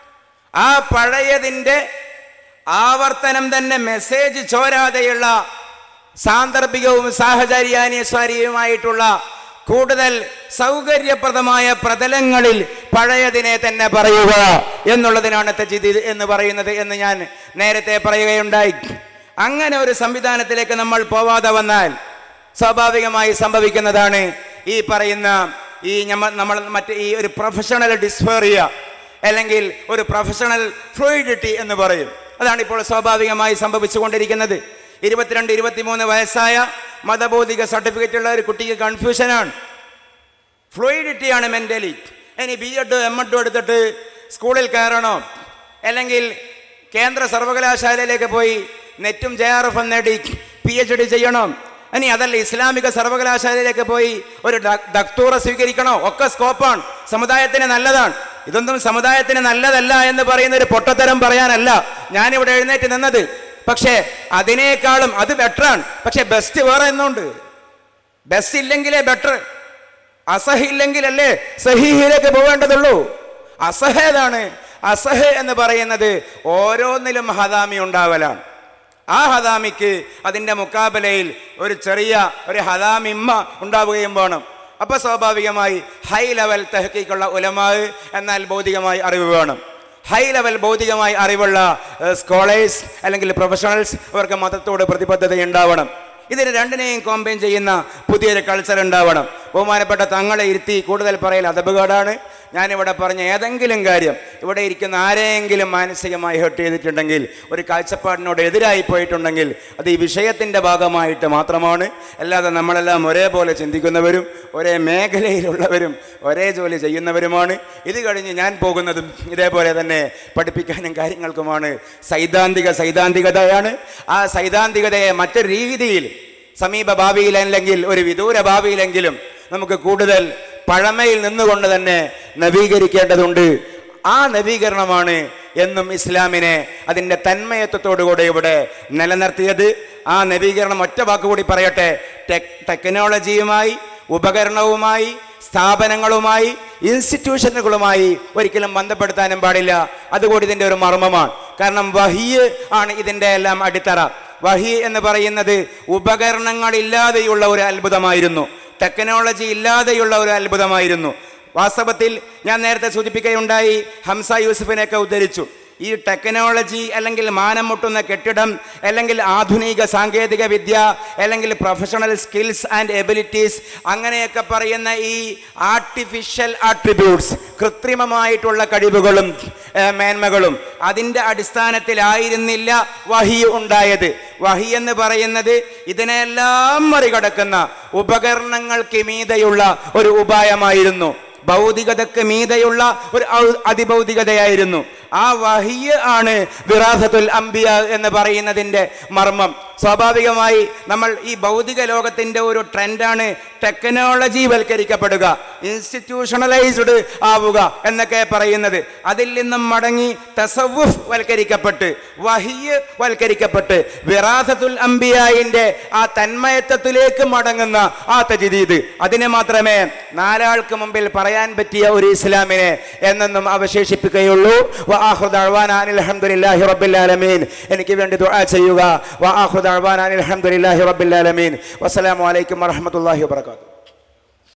ആ പഴയതിൻ്റെ ആവർത്തനം തന്നെ മെസ്സേജ് ചോരാതെയുള്ള സാന്ദർഭികവും സാഹചര്യാനുസാരിയുമായിട്ടുള്ള കൂടുതൽ സൗകര്യപ്രദമായ പ്രതലങ്ങളിൽ പഴയതിനെ തന്നെ പറയുക എന്നുള്ളതിനാണ് തജിദ് എന്ന് പറയുന്നത് എന്ന് ഞാൻ നേരത്തെ പറയുകയുണ്ടായി അങ്ങനെ ഒരു സംവിധാനത്തിലേക്ക് നമ്മൾ പോവാതെ വന്നാൽ സ്വാഭാവികമായി സംഭവിക്കുന്നതാണ് ഈ പറയുന്ന ഈ ഞമ്മ നമ്മൾ മറ്റ് ഈ ഒരു പ്രൊഫഷണൽ ഡിസ്ഫേറിയ അല്ലെങ്കിൽ ഒരു പ്രൊഫഷണൽ ഫ്ലൂയിഡിറ്റി എന്ന് പറയും അതാണ് ഇപ്പോൾ സ്വാഭാവികമായി സംഭവിച്ചുകൊണ്ടിരിക്കുന്നത് ഇരുപത്തിരണ്ട് ഇരുപത്തിമൂന്ന് വയസ്സായ മതബോധിക സർട്ടിഫിക്കറ്റ് ഉള്ള ഒരു കുട്ടിക്ക് കൺഫ്യൂഷനാണ് ഫ്ലൂയിഡിറ്റിയാണ് മെൻ്റലി ഇനി ബി എഡ് എം എഡും എടുത്തിട്ട് സ്കൂളിൽ കയറണോ അല്ലെങ്കിൽ കേന്ദ്ര സർവകലാശാലയിലേക്ക് പോയി നെറ്റും ജെ ആർ എഫ് നേടി പി എച്ച് ഡി ചെയ്യണോ ഇനി അതല്ല ഇസ്ലാമിക സർവകലാശാലയിലേക്ക് പോയി ഒരു ഡ- ഡക്ടൂറ സ്വീകരിക്കണോ ഒക്കെ സ്കോപ്പാണ് സമുദായത്തിന് നല്ലതാണ് ഇതൊന്നും സമുദായത്തിന് നല്ലതല്ല എന്ന് പറയുന്ന ഒരു പൊട്ടത്തരം പറയാനല്ല ഞാനിവിടെ എഴുന്നേറ്റ് നിന്നത് പക്ഷേ അതിനേക്കാളും അത് ബെറ്ററാണ് പക്ഷേ ബെസ്റ്റ് വേറെ എന്നുണ്ട് ബെസ്റ്റ് ഇല്ലെങ്കിലേ ബെറ്റർ അസഹ ഇല്ലെങ്കിലല്ലേ സഹീഹിലേക്ക് പോവേണ്ടതുള്ളൂ അസഹ ഏതാണ് അസഹ എന്ന് പറയുന്നത് ഓരോന്നിലും ഹദാമി ഉണ്ടാവലാണ് ആ ഹദാമിക്ക് അതിൻ്റെ മുക്കാബലയിൽ ഒരു ചെറിയ ഒരു ഹദാമിമ്മ ഉണ്ടാവുകയും വേണം അപ്പോൾ സ്വാഭാവികമായി ഹൈ ലെവൽ തെഹക്കിക്കുള്ള ഉലമാവ് എന്നാൽ ഭൗതികമായി അറിവ് വേണം ഹൈ ലെവൽ ഭൗതികമായി അറിവുള്ള സ്കോളേഴ്സ് അല്ലെങ്കിൽ പ്രൊഫഷണൽസ് അവർക്ക് മതത്തോട് പ്രതിബദ്ധത ഉണ്ടാവണം ഇതിന് രണ്ടിനെയും കോമ്പൈൻ ചെയ്യുന്ന പുതിയൊരു കൾച്ചർ ഉണ്ടാവണം ബഹുമാനപ്പെട്ട തങ്ങളെ ഇരുത്തി കൂടുതൽ പറയൽ അതപകേടാണ് ഞാനിവിടെ പറഞ്ഞ ഏതെങ്കിലും കാര്യം ഇവിടെ ഇരിക്കുന്ന ആരെയെങ്കിലും മാനസികമായി ഹെർട്ട് ചെയ്തിട്ടുണ്ടെങ്കിൽ ഒരു കാഴ്ചപ്പാടിനോട് എതിരായി പോയിട്ടുണ്ടെങ്കിൽ അത് ഈ വിഷയത്തിൻ്റെ ഭാഗമായിട്ട് മാത്രമാണ് അല്ലാതെ നമ്മളെല്ലാം ഒരേപോലെ ചിന്തിക്കുന്നവരും ഒരേ മേഖലയിലുള്ളവരും ഒരേ ജോലി ചെയ്യുന്നവരുമാണ് ഇത് കഴിഞ്ഞ് ഞാൻ പോകുന്നതും ഇതേപോലെ തന്നെ പഠിപ്പിക്കാനും കാര്യങ്ങൾക്കുമാണ് സൈദ്ധാന്തിക സൈദ്ധാന്തികതയാണ് ആ സൈദ്ധാന്തികതയെ മറ്റൊരു രീതിയിൽ സമീപ ഭാവിയിൽ അല്ലെങ്കിൽ ഒരു വിദൂര ഭാവിയിലെങ്കിലും നമുക്ക് കൂടുതൽ പഴമയിൽ നിന്നുകൊണ്ട് തന്നെ നവീകരിക്കേണ്ടതുണ്ട് ആ നവീകരണമാണ് എന്നും ഇസ്ലാമിനെ അതിൻ്റെ തന്മയത്വത്തോടുകൂടെ ഇവിടെ നിലനിർത്തിയത് ആ നവീകരണം ഒറ്റ വാക്കുകൂടി പറയട്ടെ ടെക് ടെക്നോളജിയുമായി ഉപകരണവുമായി സ്ഥാപനങ്ങളുമായി ഇൻസ്റ്റിറ്റ്യൂഷനുകളുമായി ഒരിക്കലും ബന്ധപ്പെടുത്താനും പാടില്ല അതുകൂടി ഇതിൻ്റെ ഒരു മർമ്മമാണ് കാരണം വഹിയ് ആണ് ഇതിൻ്റെ എല്ലാം അടിത്തറ വഹി എന്ന് പറയുന്നത് ഉപകരണങ്ങളില്ലാതെയുള്ള ഒരു അത്ഭുതമായിരുന്നു ടെക്നോളജി ഇല്ലാതെയുള്ള ഒരു അത്ഭുതമായിരുന്നു വാസ്തവത്തിൽ ഞാൻ നേരത്തെ സൂചിപ്പിക്കുകയുണ്ടായി ഹംസ യൂസഫിനെയൊക്കെ ഉദ്ധരിച്ചു ഈ ടെക്നോളജി അല്ലെങ്കിൽ മാനം മുട്ടുന്ന കെട്ടിടം അല്ലെങ്കിൽ ആധുനിക സാങ്കേതിക വിദ്യ അല്ലെങ്കിൽ പ്രൊഫഷണൽ സ്കിൽസ് ആൻഡ് എബിലിറ്റീസ് അങ്ങനെയൊക്കെ പറയുന്ന ഈ ആർട്ടിഫിഷ്യൽ ആട്രിബ്യൂട്ട്സ് കൃത്രിമമായിട്ടുള്ള കഴിവുകളും ഏഹ്, മേന്മകളും അതിൻ്റെ അടിസ്ഥാനത്തിലായിരുന്നില്ല വഹി ഉണ്ടായത് വഹി എന്ന് പറയുന്നത് ഇതിനെല്ലാം മറികടക്കുന്ന ഉപകരണങ്ങൾക്ക് മീതെയുള്ള ഒരു ഉപായമായിരുന്നു ഭൗതികതക്ക് മീതെയുള്ള ഒരു ഔ- അതിഭൗതികതയായിരുന്നു ആ വഹിയ ആണ് വിറാസത്തുൽ അംബിയ എന്ന് പറയുന്നതിൻ്റെ മർമ്മം സ്വാഭാവികമായി നമ്മൾ ഈ ഭൗതിക ലോകത്തിൻ്റെ ഒരു ട്രെൻഡാണ് ടെക്നോളജി വൽക്കരിക്കപ്പെടുക ഇൻസ്റ്റിറ്റ്യൂഷണലൈസ്ഡ് ആവുക എന്നൊക്കെ പറയുന്നത് അതിൽ നിന്നും മടങ്ങി തസവുഫ് വൽക്കരിക്കപ്പെട്ട് വഹിയ് വൽക്കരിക്കപ്പെട്ട് വിറാസത്തുൽ അംബിയായിൻ്റെ ആ തന്മയത്വത്തിലേക്ക് മടങ്ങുന്ന ആ തജിദീദ് അതിനെ മാത്രമേ നാലാൾക്ക് മുമ്പിൽ പറയാൻ പറ്റിയ ഒരു ഇസ്ലാമിനെ എന്നെന്നും അവശേഷിപ്പിക്കുകയുള്ളൂ വആഖിറു ദഅ്വാനാ അനിൽ ഹംദുലില്ലാഹി റബ്ബിൽ ആലമീൻ എനിക്ക് വേണ്ടി ദുആ ചെയ്യുക വആഖിറു ദഅ്വാനാ അനിൽ ഹംദുലില്ലാഹി റബ്ബിൽ ആലമീൻ വസ്സലാമു അലൈക്കും വറഹ്മത്തുള്ളാഹി വബറകാതുഹു